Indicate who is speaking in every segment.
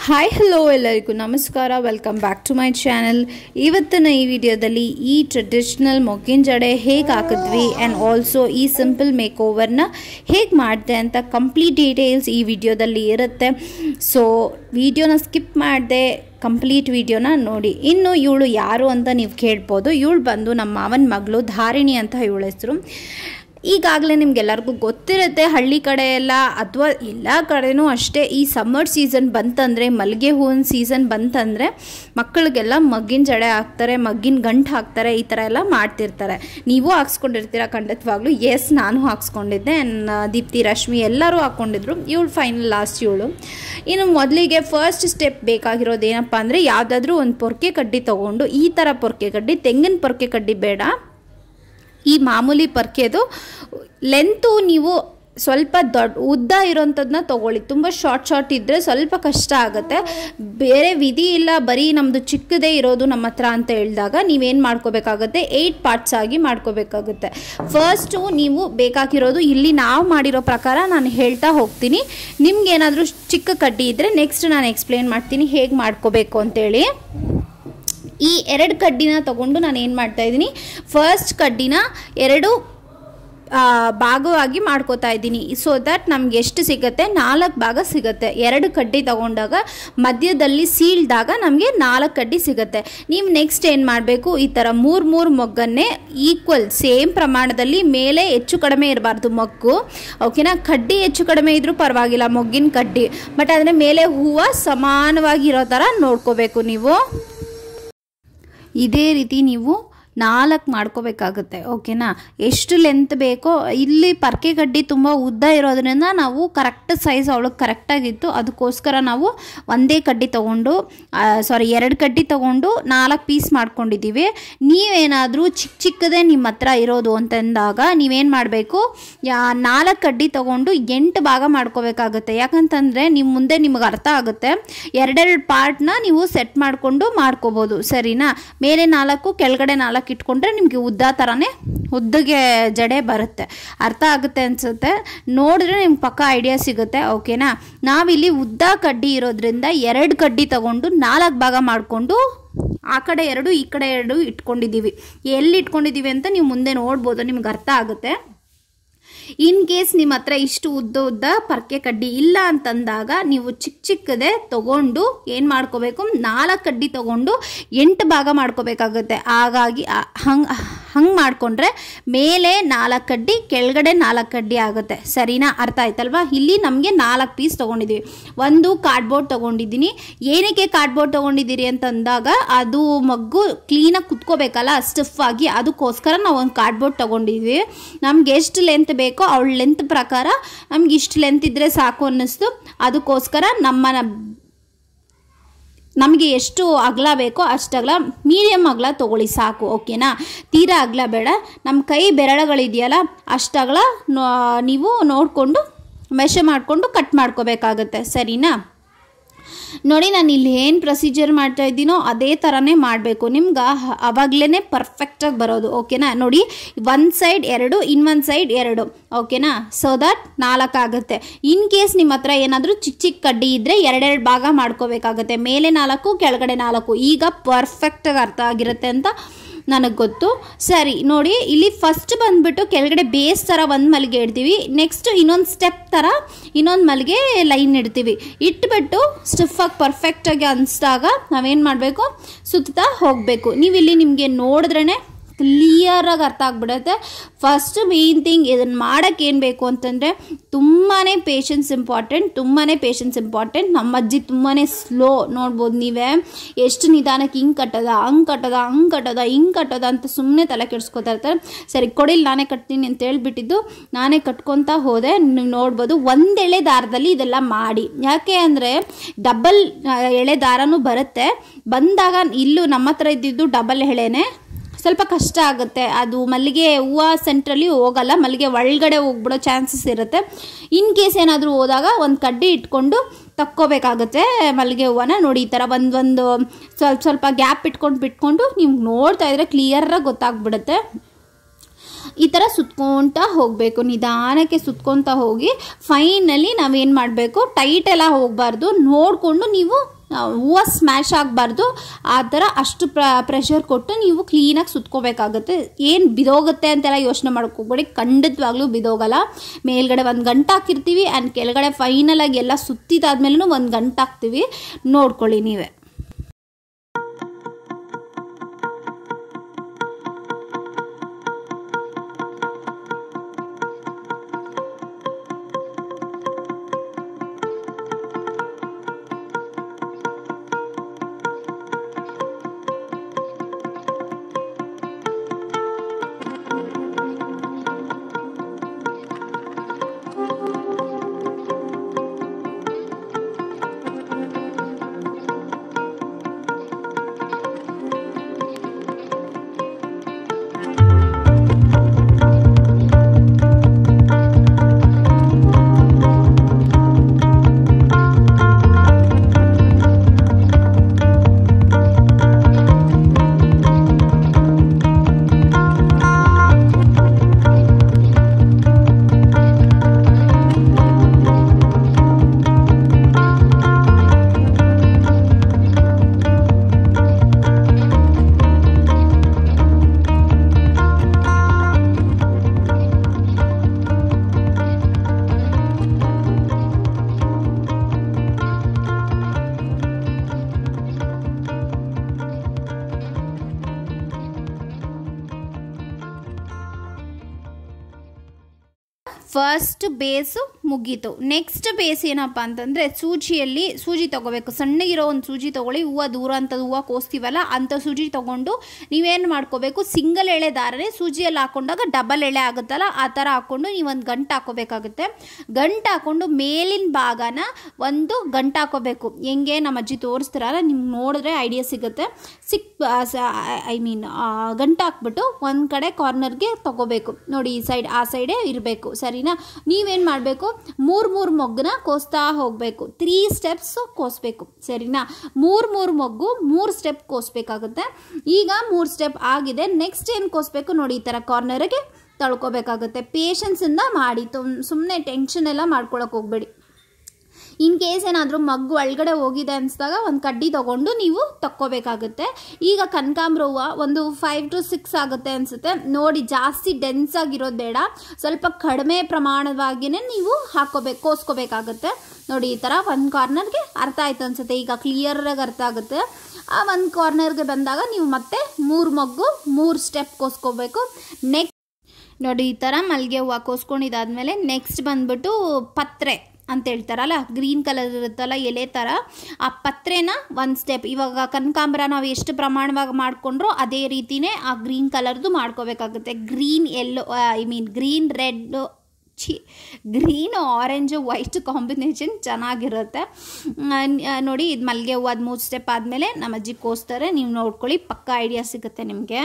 Speaker 1: hi hello ಎಲ್ಲರಿಗೂ ನಮಸ್ಕಾರ welcome back to my channel ಇವತ್ತಿನ ಈ ವಿಡಿಯೋದಲ್ಲಿ ಈ ಟ್ರೆಡಿಷ್ನಲ್ ಮೊಗ್ಗಿನ ಜಡೆ ಹೇಗೆ ಹಾಕಿದ್ವಿ ಆ್ಯಂಡ್ ಆಲ್ಸೋ ಈ ಸಿಂಪಲ್ ಮೇಕ್ ಓವರ್ನ ಹೇಗೆ ಮಾಡಿದೆ ಅಂತ ಕಂಪ್ಲೀಟ್ ಡೀಟೇಲ್ಸ್ ಈ ವಿಡಿಯೋದಲ್ಲಿ ಇರುತ್ತೆ ಸೊ ವಿಡಿಯೋನ ಸ್ಕಿಪ್ ಮಾಡಿದೆ ಕಂಪ್ಲೀಟ್ ವಿಡಿಯೋನ ನೋಡಿ ಇನ್ನು ಇವಳು ಯಾರು ಅಂತ ನೀವು ಕೇಳ್ಬೋದು ಇವಳು ಬಂದು ನಮ್ಮ ಮಾವನ ಮಗಳು ಧಾರಿಣಿ ಅಂತ ಇವಳ ಹೆಸರು ಈಗಾಗಲೇ ನಿಮ್ಗೆಲ್ಲರಿಗೂ ಗೊತ್ತಿರುತ್ತೆ ಹಳ್ಳಿ ಕಡೆ ಎಲ್ಲ ಅಥವಾ ಎಲ್ಲ ಕಡೆನೂ ಅಷ್ಟೇ ಈ ಸಮ್ಮರ್ ಸೀಸನ್ ಬಂತಂದರೆ ಮಲ್ಲಿಗೆ ಹೂವಿನ ಸೀಸನ್ ಬಂತಂದರೆ ಮಕ್ಕಳಿಗೆಲ್ಲ ಮಗ್ಗಿನ ಜಡೆ ಹಾಕ್ತಾರೆ ಮಗ್ಗಿನ ಗಂಟು ಹಾಕ್ತಾರೆ ಈ ಥರ ಎಲ್ಲ ಮಾಡ್ತಿರ್ತಾರೆ ನೀವು ಹಾಕ್ಸ್ಕೊಂಡಿರ್ತೀರ ಖಂಡಿತವಾಗ್ಲೂ ಎಸ್ ನಾನು ಹಾಕ್ಸ್ಕೊಂಡಿದ್ದೆ ಆ್ಯಂಡ್ ದೀಪ್ತಿ ರಶ್ಮಿ ಎಲ್ಲರೂ ಹಾಕ್ಕೊಂಡಿದ್ರು ಇವಳು ಫೈನಲ್ ಲಾಸ್ಟ್ ಇವಳು ಇನ್ನು ಮೊದಲಿಗೆ ಫಸ್ಟ್ ಸ್ಟೆಪ್ ಬೇಕಾಗಿರೋದು ಏನಪ್ಪ ಅಂದರೆ ಯಾವುದಾದ್ರೂ ಒಂದು ಪೊರ್ಕೆ ಕಡ್ಡಿ ತೊಗೊಂಡು ಈ ಥರ ಪೊರ್ಕೆ ಕಡ್ಡಿ ತೆಂಗಿನ ಪೊರ್ಕೆ ಕಡ್ಡಿ ಬೇಡ ಈ ಮಾಮೂಲಿ ಪರ್ಕೆದು ಲೆಂತು ನೀವು ಸ್ವಲ್ಪ ದೊಡ್ಡ ಉದ್ದ ಇರೋಂಥದ್ದನ್ನ ತೊಗೊಳ್ಳಿ ತುಂಬ ಶಾರ್ಟ್ ಶಾರ್ಟ್ ಇದ್ದರೆ ಸ್ವಲ್ಪ ಕಷ್ಟ ಆಗುತ್ತೆ ಬೇರೆ ವಿಧಿ ಇಲ್ಲ ಬರೀ ನಮ್ಮದು ಚಿಕ್ಕದೇ ಇರೋದು ನಮ್ಮ ಹತ್ರ ಅಂತ ಹೇಳಿದಾಗ ನೀವೇನು ಮಾಡ್ಕೋಬೇಕಾಗುತ್ತೆ ಏಯ್ಟ್ ಪಾರ್ಟ್ಸ್ ಆಗಿ ಮಾಡ್ಕೋಬೇಕಾಗುತ್ತೆ ಫಸ್ಟು ನೀವು ಬೇಕಾಗಿರೋದು ಇಲ್ಲಿ ನಾವು ಮಾಡಿರೋ ಪ್ರಕಾರ ನಾನು ಹೇಳ್ತಾ ಹೋಗ್ತೀನಿ ನಿಮ್ಗೇನಾದರೂ ಚಿಕ್ಕ ಕಡ್ಡಿ ಇದ್ದರೆ ನೆಕ್ಸ್ಟ್ ನಾನು ಎಕ್ಸ್ಪ್ಲೇನ್ ಮಾಡ್ತೀನಿ ಹೇಗೆ ಮಾಡ್ಕೋಬೇಕು ಅಂತೇಳಿ ಈ ಎರಡು ಕಡ್ಡಿನ ತಗೊಂಡು ನಾನು ಏನು ಮಾಡ್ತಾ ಇದ್ದೀನಿ ಫಸ್ಟ್ ಕಡ್ಡಿನ ಎರಡು ಭಾಗವಾಗಿ ಮಾಡ್ಕೋತಾ ಇದ್ದೀನಿ ಸೊ ದಟ್ ನಮ್ಗೆ ಎಷ್ಟು ಸಿಗುತ್ತೆ ನಾಲ್ಕು ಭಾಗ ಸಿಗುತ್ತೆ ಎರಡು ಕಡ್ಡಿ ತಗೊಂಡಾಗ ಮಧ್ಯದಲ್ಲಿ ಸೀಳ್ದಾಗ ನಮಗೆ ನಾಲ್ಕು ಕಡ್ಡಿ ಸಿಗುತ್ತೆ ನೀವು ನೆಕ್ಸ್ಟ್ ಏನು ಮಾಡಬೇಕು ಈ ಥರ ಮೂರು ಮೂರು ಮೊಗ್ಗನ್ನೇ ಈಕ್ವಲ್ ಸೇಮ್ ಪ್ರಮಾಣದಲ್ಲಿ ಮೇಲೆ ಹೆಚ್ಚು ಕಡಿಮೆ ಇರಬಾರ್ದು ಮೊಗ್ಗು ಓಕೆನಾ ಕಡ್ಡಿ ಹೆಚ್ಚು ಕಡಿಮೆ ಇದ್ರೂ ಪರವಾಗಿಲ್ಲ ಮೊಗ್ಗಿನ ಕಡ್ಡಿ ಬಟ್ ಆದರೆ ಮೇಲೆ ಹೂವು ಸಮಾನವಾಗಿ ಇರೋ ಥರ ನೋಡ್ಕೋಬೇಕು ನೀವು ಇದೇ ರೀತಿ ನೀವು ನಾಲ್ಕು ಮಾಡ್ಕೋಬೇಕಾಗುತ್ತೆ ಓಕೆನಾ ಎಷ್ಟು ಲೆಂತ್ ಬೇಕೋ ಇಲ್ಲಿ ಪರ್ಕೆ ಕಡ್ಡಿ ತುಂಬ ಉದ್ದ ಇರೋದ್ರಿಂದ ನಾವು ಕರೆಕ್ಟ್ ಸೈಜ್ ಅವಳಿಗೆ ಕರೆಕ್ಟಾಗಿತ್ತು ಅದಕ್ಕೋಸ್ಕರ ನಾವು ಒಂದೇ ಕಡ್ಡಿ ತೊಗೊಂಡು ಸಾರಿ ಎರಡು ಕಡ್ಡಿ ತೊಗೊಂಡು ನಾಲ್ಕು ಪೀಸ್ ಮಾಡ್ಕೊಂಡಿದ್ದೀವಿ ನೀವೇನಾದರೂ ಚಿಕ್ಕ ಚಿಕ್ಕದೇ ನಿಮ್ಮ ಹತ್ರ ಇರೋದು ಅಂತಂದಾಗ ನೀವೇನು ಮಾಡಬೇಕು ನಾಲ್ಕು ಕಡ್ಡಿ ತೊಗೊಂಡು ಎಂಟು ಭಾಗ ಮಾಡ್ಕೋಬೇಕಾಗುತ್ತೆ ಯಾಕಂತಂದರೆ ನಿಮ್ಮ ಮುಂದೆ ನಿಮಗೆ ಅರ್ಥ ಆಗುತ್ತೆ ಎರಡೆರಡು ಪಾರ್ಟ್ನ ನೀವು ಸೆಟ್ ಮಾಡಿಕೊಂಡು ಮಾಡ್ಕೋಬೋದು ಸರಿನಾ ಮೇಲೆ ನಾಲ್ಕು ಕೆಳಗಡೆ ನಾಲ್ಕು ಇಟ್ಕೊಂಡ್ರೆ ನಿಮಗೆ ಉದ್ದ ಥರನೇ ಉದ್ದಗೆ ಜಡೆ ಬರುತ್ತೆ ಅರ್ಥ ಆಗುತ್ತೆ ಅನಿಸುತ್ತೆ ನೋಡಿದ್ರೆ ನಿಮ್ಗೆ ಪಕ್ಕ ಐಡಿಯಾ ಸಿಗುತ್ತೆ ಓಕೆನಾ ನಾವಿಲ್ಲಿ ಉದ್ದ ಕಡ್ಡಿ ಇರೋದ್ರಿಂದ ಎರಡು ಕಡ್ಡಿ ತಗೊಂಡು ನಾಲ್ಕು ಭಾಗ ಮಾಡಿಕೊಂಡು ಆ ಕಡೆ ಎರಡು ಈ ಕಡೆ ಎರಡು ಇಟ್ಕೊಂಡಿದ್ದೀವಿ ಎಲ್ಲಿ ಇಟ್ಕೊಂಡಿದ್ದೀವಿ ಅಂತ ನೀವು ಮುಂದೆ ನೋಡ್ಬೋದು ನಿಮ್ಗೆ ಅರ್ಥ ಆಗುತ್ತೆ ಇನ್ ಕೇಸ್ ನಿಮ್ಮ ಹತ್ರ ಇಷ್ಟು ಉದ್ದ ಉದ್ದ ಪರ್ಕೆ ಕಡ್ಡಿ ಇಲ್ಲ ಅಂತಂದಾಗ ನೀವು ಚಿಕ್ಕ ಚಿಕ್ಕದೆ ತಗೊಂಡು ಏನು ಮಾಡ್ಕೋಬೇಕು ನಾಲ್ಕು ಕಡ್ಡಿ ತಗೊಂಡು ಎಂಟು ಭಾಗ ಮಾಡ್ಕೋಬೇಕಾಗುತ್ತೆ ಹಾಗಾಗಿ ಹಂಗೆ ಹಂಗೆ ಮಾಡಿಕೊಂಡ್ರೆ ಮೇಲೆ ನಾಲ್ಕು ಕಡ್ಡಿ ಕೆಳಗಡೆ ನಾಲ್ಕು ಕಡ್ಡಿ ಆಗುತ್ತೆ ಸರಿನಾ ಅರ್ಥ ಆಯ್ತಲ್ವಾ ಇಲ್ಲಿ ನಮಗೆ ನಾಲ್ಕು ಪೀಸ್ ತೊಗೊಂಡಿದ್ದೀವಿ ಒಂದು ಕಾರ್ಡ್ಬೋರ್ಡ್ ತೊಗೊಂಡಿದ್ದೀನಿ ಏನಕ್ಕೆ ಕಾರ್ಡ್ಬೋರ್ಡ್ ತೊಗೊಂಡಿದ್ದೀರಿ ಅಂತಂದಾಗ ಅದು ಮಗ್ಗು ಕ್ಲೀನಾಗಿ ಕುತ್ಕೋಬೇಕಲ್ಲ ಸ್ಟಿಫ್ ಆಗಿ ಅದಕ್ಕೋಸ್ಕರ ನಾವು ಒಂದು ಕಾರ್ಡ್ಬೋರ್ಡ್ ತೊಗೊಂಡಿದ್ವಿ ನಮ್ಗೆ ಎಷ್ಟು ಲೆಂತ್ ಬೇಕೋ ಅವಳ ಲೆಂತ್ ಪ್ರಕಾರ ನಮ್ಗೆ ಇಷ್ಟು ಲೆಂತ್ ಇದ್ದರೆ ಸಾಕು ಅನ್ನಿಸ್ತು ಅದಕ್ಕೋಸ್ಕರ ನಮ್ಮ ನಮಗೆ ಎಷ್ಟು ಅಗಲ ಬೇಕೋ ಅಷ್ಟು ಅಗಲ ಮೀಡಿಯಮ್ ಅಗಲ ತೊಗೊಳ್ಳಿ ಸಾಕು ಓಕೆನಾ ತೀರಾ ಅಗಲ ಬೇಡ ನಮ್ಮ ಕೈ ಬೆರಳುಗಳಿದೆಯಲ್ಲ ಅಷ್ಟು ಅಗಲ ನೀವು ನೋಡಿಕೊಂಡು ಮೆಷ ಮಾಡಿಕೊಂಡು ಕಟ್ ಮಾಡ್ಕೋಬೇಕಾಗತ್ತೆ ಸರಿನಾ ನೋಡಿ ನಾನು ಇಲ್ಲಿ ಏನು ಪ್ರೊಸೀಜರ್ ಮಾಡ್ತಾ ಇದ್ದೀನೋ ಅದೇ ಥರನೇ ಮಾಡಬೇಕು ನಿಮ್ಗೆ ಅವಾಗಲೇ ಪರ್ಫೆಕ್ಟಾಗಿ ಬರೋದು ಓಕೆನಾ ನೋಡಿ ಒಂದು ಸೈಡ್ ಎರಡು ಇನ್ನೊಂದು ಸೈಡ್ ಎರಡು ಓಕೆನಾ ಸೊ ದಟ್ ನಾಲ್ಕು ಆಗುತ್ತೆ ಇನ್ ಕೇಸ್ ನಿಮ್ಮ ಹತ್ರ ಏನಾದರೂ ಚಿಕ್ಕ ಚಿಕ್ಕ ಕಡ್ಡಿ ಇದ್ದರೆ ಎರಡೆರಡು ಭಾಗ ಮಾಡ್ಕೋಬೇಕಾಗತ್ತೆ ಮೇಲೆ ನಾಲ್ಕು ಕೆಳಗಡೆ ನಾಲ್ಕು ಈಗ ಪರ್ಫೆಕ್ಟಾಗಿ ಅರ್ಥ ಆಗಿರುತ್ತೆ ಅಂತ ನನಗೆ ಗೊತ್ತು ಸರಿ ನೋಡಿ ಇಲ್ಲಿ ಫಸ್ಟ್ ಬಂದುಬಿಟ್ಟು ಕೆಳಗಡೆ ಬೇಸ್ ಥರ ಒಂದು ಮಲ್ಲಿಗೆ ಇಡ್ತೀವಿ ನೆಕ್ಸ್ಟ್ ಇನ್ನೊಂದು ಸ್ಟೆಪ್ ಥರ ಇನ್ನೊಂದು ಮಲ್ಲಿಗೆ ಲೈನ್ ಇಡ್ತೀವಿ ಇಟ್ಬಿಟ್ಟು ಸ್ಟಿಫಾಗಿ ಪರ್ಫೆಕ್ಟಾಗಿ ಅನಿಸಿದಾಗ ನಾವೇನು ಮಾಡಬೇಕು ಸುತ್ತಾ ಹೋಗಬೇಕು ನೀವು ಇಲ್ಲಿ ನಿಮಗೆ ನೋಡಿದ್ರೇ ಕ್ಲಿಯರಾಗಿ ಅರ್ಥ ಆಗ್ಬಿಡುತ್ತೆ ಫಸ್ಟ್ ಮೇನ್ ಥಿಂಗ್ ಇದನ್ನು ಮಾಡೋಕ್ಕೆ ಏನು ಬೇಕು ಅಂತಂದರೆ ತುಂಬಾ ಪೇಷನ್ಸ್ ಇಂಪಾರ್ಟೆಂಟ್ ತುಂಬಾ ಪೇಷನ್ಸ್ ಇಂಪಾರ್ಟೆಂಟ್ ನಮ್ಮ ಅಜ್ಜಿ ತುಂಬಾ ಸ್ಲೋ ನೋಡ್ಬೋದು ನೀವೇ ಎಷ್ಟು ನಿಧಾನಕ್ಕೆ ಹಿಂಗೆ ಕಟ್ಟೋದ ಹಂಗೆ ಕಟ್ಟೋದ ಹಂಗೆ ಕಟ್ಟೋದ ಹಿಂಗೆ ಕಟ್ಟೋದ ಅಂತ ಸುಮ್ಮನೆ ತಲೆ ಕೆಡಿಸ್ಕೊತಾ ಇರ್ತಾರೆ ಸರಿ ಕೊಡಿಲಿ ನಾನೇ ಕಟ್ತೀನಿ ಅಂತ ಹೇಳ್ಬಿಟ್ಟಿದ್ದು ನಾನೇ ಕಟ್ಕೊತಾ ಹೋದೆ ನೀವು ನೋಡ್ಬೋದು ಒಂದು ಎಳೆ ದಾರದಲ್ಲಿ ಇದೆಲ್ಲ ಮಾಡಿ ಯಾಕೆ ಅಂದರೆ ಡಬಲ್ ಎಳೆ ದಾರನೂ ಬರುತ್ತೆ ಬಂದಾಗ ಇಲ್ಲೂ ನಮ್ಮ ಹತ್ರ ಇದ್ದಿದ್ದು ಡಬಲ್ ಎಳೆನೇ ಸ್ವಲ್ಪ ಕಷ್ಟ ಆಗುತ್ತೆ ಅದು ಮಲ್ಲಿಗೆ ಹೂವು ಸೆಂಟ್ರಲ್ಲಿ ಹೋಗಲ್ಲ ಮಲ್ಲಿಗೆ ಒಳಗಡೆ ಹೋಗ್ಬಿಡೋ ಚಾನ್ಸಸ್ ಇರುತ್ತೆ ಇನ್ ಕೇಸ್ ಏನಾದರೂ ಹೋದಾಗ ಒಂದು ಕಡ್ಡಿ ಇಟ್ಕೊಂಡು ತಕ್ಕೋಬೇಕಾಗುತ್ತೆ ಮಲ್ಲಿಗೆ ಹೂವನ ನೋಡಿ ಈ ಥರ ಒಂದು ಒಂದು ಸ್ವಲ್ಪ ಸ್ವಲ್ಪ ಗ್ಯಾಪ್ ಇಟ್ಕೊಂಡು ಬಿಟ್ಕೊಂಡು ನೀವು ನೋಡ್ತಾ ಇದ್ರೆ ಕ್ಲಿಯರಾಗಿ ಗೊತ್ತಾಗ್ಬಿಡುತ್ತೆ ಈ ಥರ ಸುತ್ಕೊಳ್ತಾ ಹೋಗಬೇಕು ನಿಧಾನಕ್ಕೆ ಸುತ್ಕೊಳ್ತಾ ಹೋಗಿ ಫೈನಲಿ ನಾವೇನು ಮಾಡಬೇಕು ಟೈಟ್ ಎಲ್ಲ ಹೋಗಬಾರ್ದು ನೋಡಿಕೊಂಡು ನೀವು ಹೂವು ಸ್ಮ್ಯಾಶ್ ಆಗಬಾರ್ದು ಆ ಥರ ಅಷ್ಟು ಪ್ರ ಪ್ರೆಷರ್ ಕೊಟ್ಟು ನೀವು ಕ್ಲೀನಾಗಿ ಸುತ್ಕೋಬೇಕಾಗುತ್ತೆ ಏನು ಬಿದೋಗುತ್ತೆ ಅಂತೆಲ್ಲ ಯೋಚನೆ ಹೋಗ್ಬೇಡಿ ಖಂಡಿತವಾಗ್ಲೂ ಬಿದೋಗಲ್ಲ ಮೇಲ್ಗಡೆ ಒಂದು ಗಂಟೆ ಹಾಕಿರ್ತೀವಿ ಆ್ಯಂಡ್ ಕೆಳಗಡೆ ಫೈನಲಾಗಿ ಎಲ್ಲ ಸುತ್ತಿದಾದ್ಮೇಲೂ ಒಂದು ಗಂಟೆ ಹಾಕ್ತೀವಿ ನೋಡ್ಕೊಳ್ಳಿ ನೀವೇ ಫಸ್ಟ್ ಬೇಸು ಮುಗೀತು ನೆಕ್ಸ್ಟ್ ಬೇಸ್ ಏನಪ್ಪ ಅಂತಂದರೆ ಸೂಜಿಯಲ್ಲಿ ಸೂಜಿ ತೊಗೋಬೇಕು ಸಣ್ಣಗಿರೋ ಒಂದು ಸೂಜಿ ತೊಗೊಳ್ಳಿ ಹೂವು ದೂರ ಅಂಥದ್ದು ಹೂವು ಕೋಸ್ತೀವಲ್ಲ ಅಂಥ ಸೂಜಿ ತೊಗೊಂಡು ನೀವೇನು ಮಾಡ್ಕೋಬೇಕು ಸಿಂಗಲ್ ಎಳೆ ದಾರನೇ ಸೂಜಿಯಲ್ಲಿ ಹಾಕೊಂಡಾಗ ಡಬಲ್ ಎಳೆ ಆಗುತ್ತಲ್ಲ ಆ ಥರ ಹಾಕ್ಕೊಂಡು ನೀವೊಂದು ಗಂಟು ಹಾಕೋಬೇಕಾಗುತ್ತೆ ಗಂಟು ಹಾಕ್ಕೊಂಡು ಮೇಲಿನ ಭಾಗನ ಒಂದು ಗಂಟು ಹಾಕೋಬೇಕು ಹೆಂಗೆ ನಮ್ಮ ಅಜ್ಜಿ ತೋರಿಸ್ತಾರಲ್ಲ ನಿಮ್ಗೆ ನೋಡಿದ್ರೆ ಐಡಿಯಾ ಸಿಗುತ್ತೆ ಸಿಕ್ ಐ ಮೀನ್ ಗಂಟು ಹಾಕ್ಬಿಟ್ಟು ಒಂದು ಕಡೆ ಕಾರ್ನರ್ಗೆ ತಗೋಬೇಕು ನೋಡಿ ಈ ಸೈಡ್ ಆ ಸೈಡೇ ಇರಬೇಕು ಸರಿನಾ ನೀವೇನು ಮಾಡಬೇಕು ಮೂರು ಮೂರು ಮೊಗ್ಗನ ಕೋಸ್ತಾ ಹೋಗಬೇಕು ತ್ರೀ ಸ್ಟೆಪ್ಸ್ ಕೋಸ್ಬೇಕು ಸರಿನಾ ಮೂರು ಮೂರು ಮೊಗ್ಗು ಮೂರು ಸ್ಟೆಪ್ ಕೋಸ್ಬೇಕಾಗುತ್ತೆ ಈಗ ಮೂರು ಸ್ಟೆಪ್ ಆಗಿದೆ ನೆಕ್ಸ್ಟ್ ಏನು ಕೋಸ್ಬೇಕು ನೋಡಿ ಈ ಥರ ಕಾರ್ನರ್ಗೆ ತಳ್ಕೊಬೇಕಾಗುತ್ತೆ ಪೇಷನ್ಸಿಂದ ಮಾಡಿ ಸುಮ್ಮನೆ ಟೆನ್ಷನ್ ಎಲ್ಲ ಮಾಡ್ಕೊಳಕ್ಕೆ ಹೋಗಬೇಡಿ ಇನ್ ಕೇಸ್ ಏನಾದರೂ ಮಗ್ಗು ಒಳಗಡೆ ಹೋಗಿದೆ ಅನಿಸಿದಾಗ ಒಂದು ಕಡ್ಡಿ ತೊಗೊಂಡು ನೀವು ತಕ್ಕೋಬೇಕಾಗುತ್ತೆ ಈಗ ಕನಕಾಂಬ್ರ ಹೂವು ಒಂದು ಫೈವ್ ಟು ಸಿಕ್ಸ್ ಆಗುತ್ತೆ ಅನಿಸುತ್ತೆ ನೋಡಿ ಜಾಸ್ತಿ ಡೆನ್ಸ್ ಆಗಿರೋದು ಬೇಡ ಸ್ವಲ್ಪ ಕಡಿಮೆ ಪ್ರಮಾಣವಾಗಿಯೇ ನೀವು ಹಾಕ್ಕೋಬೇಕು ಕೋಸ್ಕೋಬೇಕಾಗುತ್ತೆ ನೋಡಿ ಈ ಥರ ಒಂದು ಕಾರ್ನರ್ಗೆ ಅರ್ಥ ಆಯ್ತು ಅನಿಸುತ್ತೆ ಈಗ ಕ್ಲಿಯರಾಗಿ ಅರ್ಥ ಆಗುತ್ತೆ ಆ ಒಂದು ಕಾರ್ನರ್ಗೆ ಬಂದಾಗ ನೀವು ಮತ್ತೆ ಮೂರು ಮಗ್ಗು ಮೂರು ಸ್ಟೆಪ್ ಕೋಸ್ಕೋಬೇಕು ನೆಕ್ಸ್ಟ್ ನೋಡಿ ಈ ಥರ ಮಲ್ಲಿಗೆ ಹೂವು ಕೋಸ್ಕೊಂಡಿದ್ದಾದ್ಮೇಲೆ ನೆಕ್ಸ್ಟ್ ಬಂದ್ಬಿಟ್ಟು ಪತ್ರೆ ಅಂತ ಹೇಳ್ತಾರಲ್ಲ ಗ್ರೀನ್ ಕಲರ್ ಇರುತ್ತಲ್ಲ ಎಲೆ ಥರ ಆ ಪತ್ರೆನ ಒಂದು ಸ್ಟೆಪ್ ಇವಾಗ ಕನಕಾಂಬರ ನಾವು ಎಷ್ಟು ಪ್ರಮಾಣವಾಗಿ ಮಾಡಿಕೊಂಡ್ರೋ ಅದೇ ರೀತಿಯೇ ಆ ಗ್ರೀನ್ ಕಲರ್ದು ಮಾಡ್ಕೋಬೇಕಾಗುತ್ತೆ green yellow I mean green red ಚಿ ಗ್ರೀನ್ ಆರೆಂಜು ವೈಟ್ ಕಾಂಬಿನೇಷನ್ ಚೆನ್ನಾಗಿರುತ್ತೆ ನೋಡಿ ಇದು ಮಲ್ಲಿಗೆ ಹೂವು ಅದು ಮೂರು ಸ್ಟೆಪ್ ಆದಮೇಲೆ ನಮ್ಮ ಅಜ್ಜಿ ಕೋಸ್ತಾರೆ ನೀವು ನೋಡ್ಕೊಳ್ಳಿ ಪಕ್ಕ ಐಡಿಯಾ ಸಿಗುತ್ತೆ ನಿಮಗೆ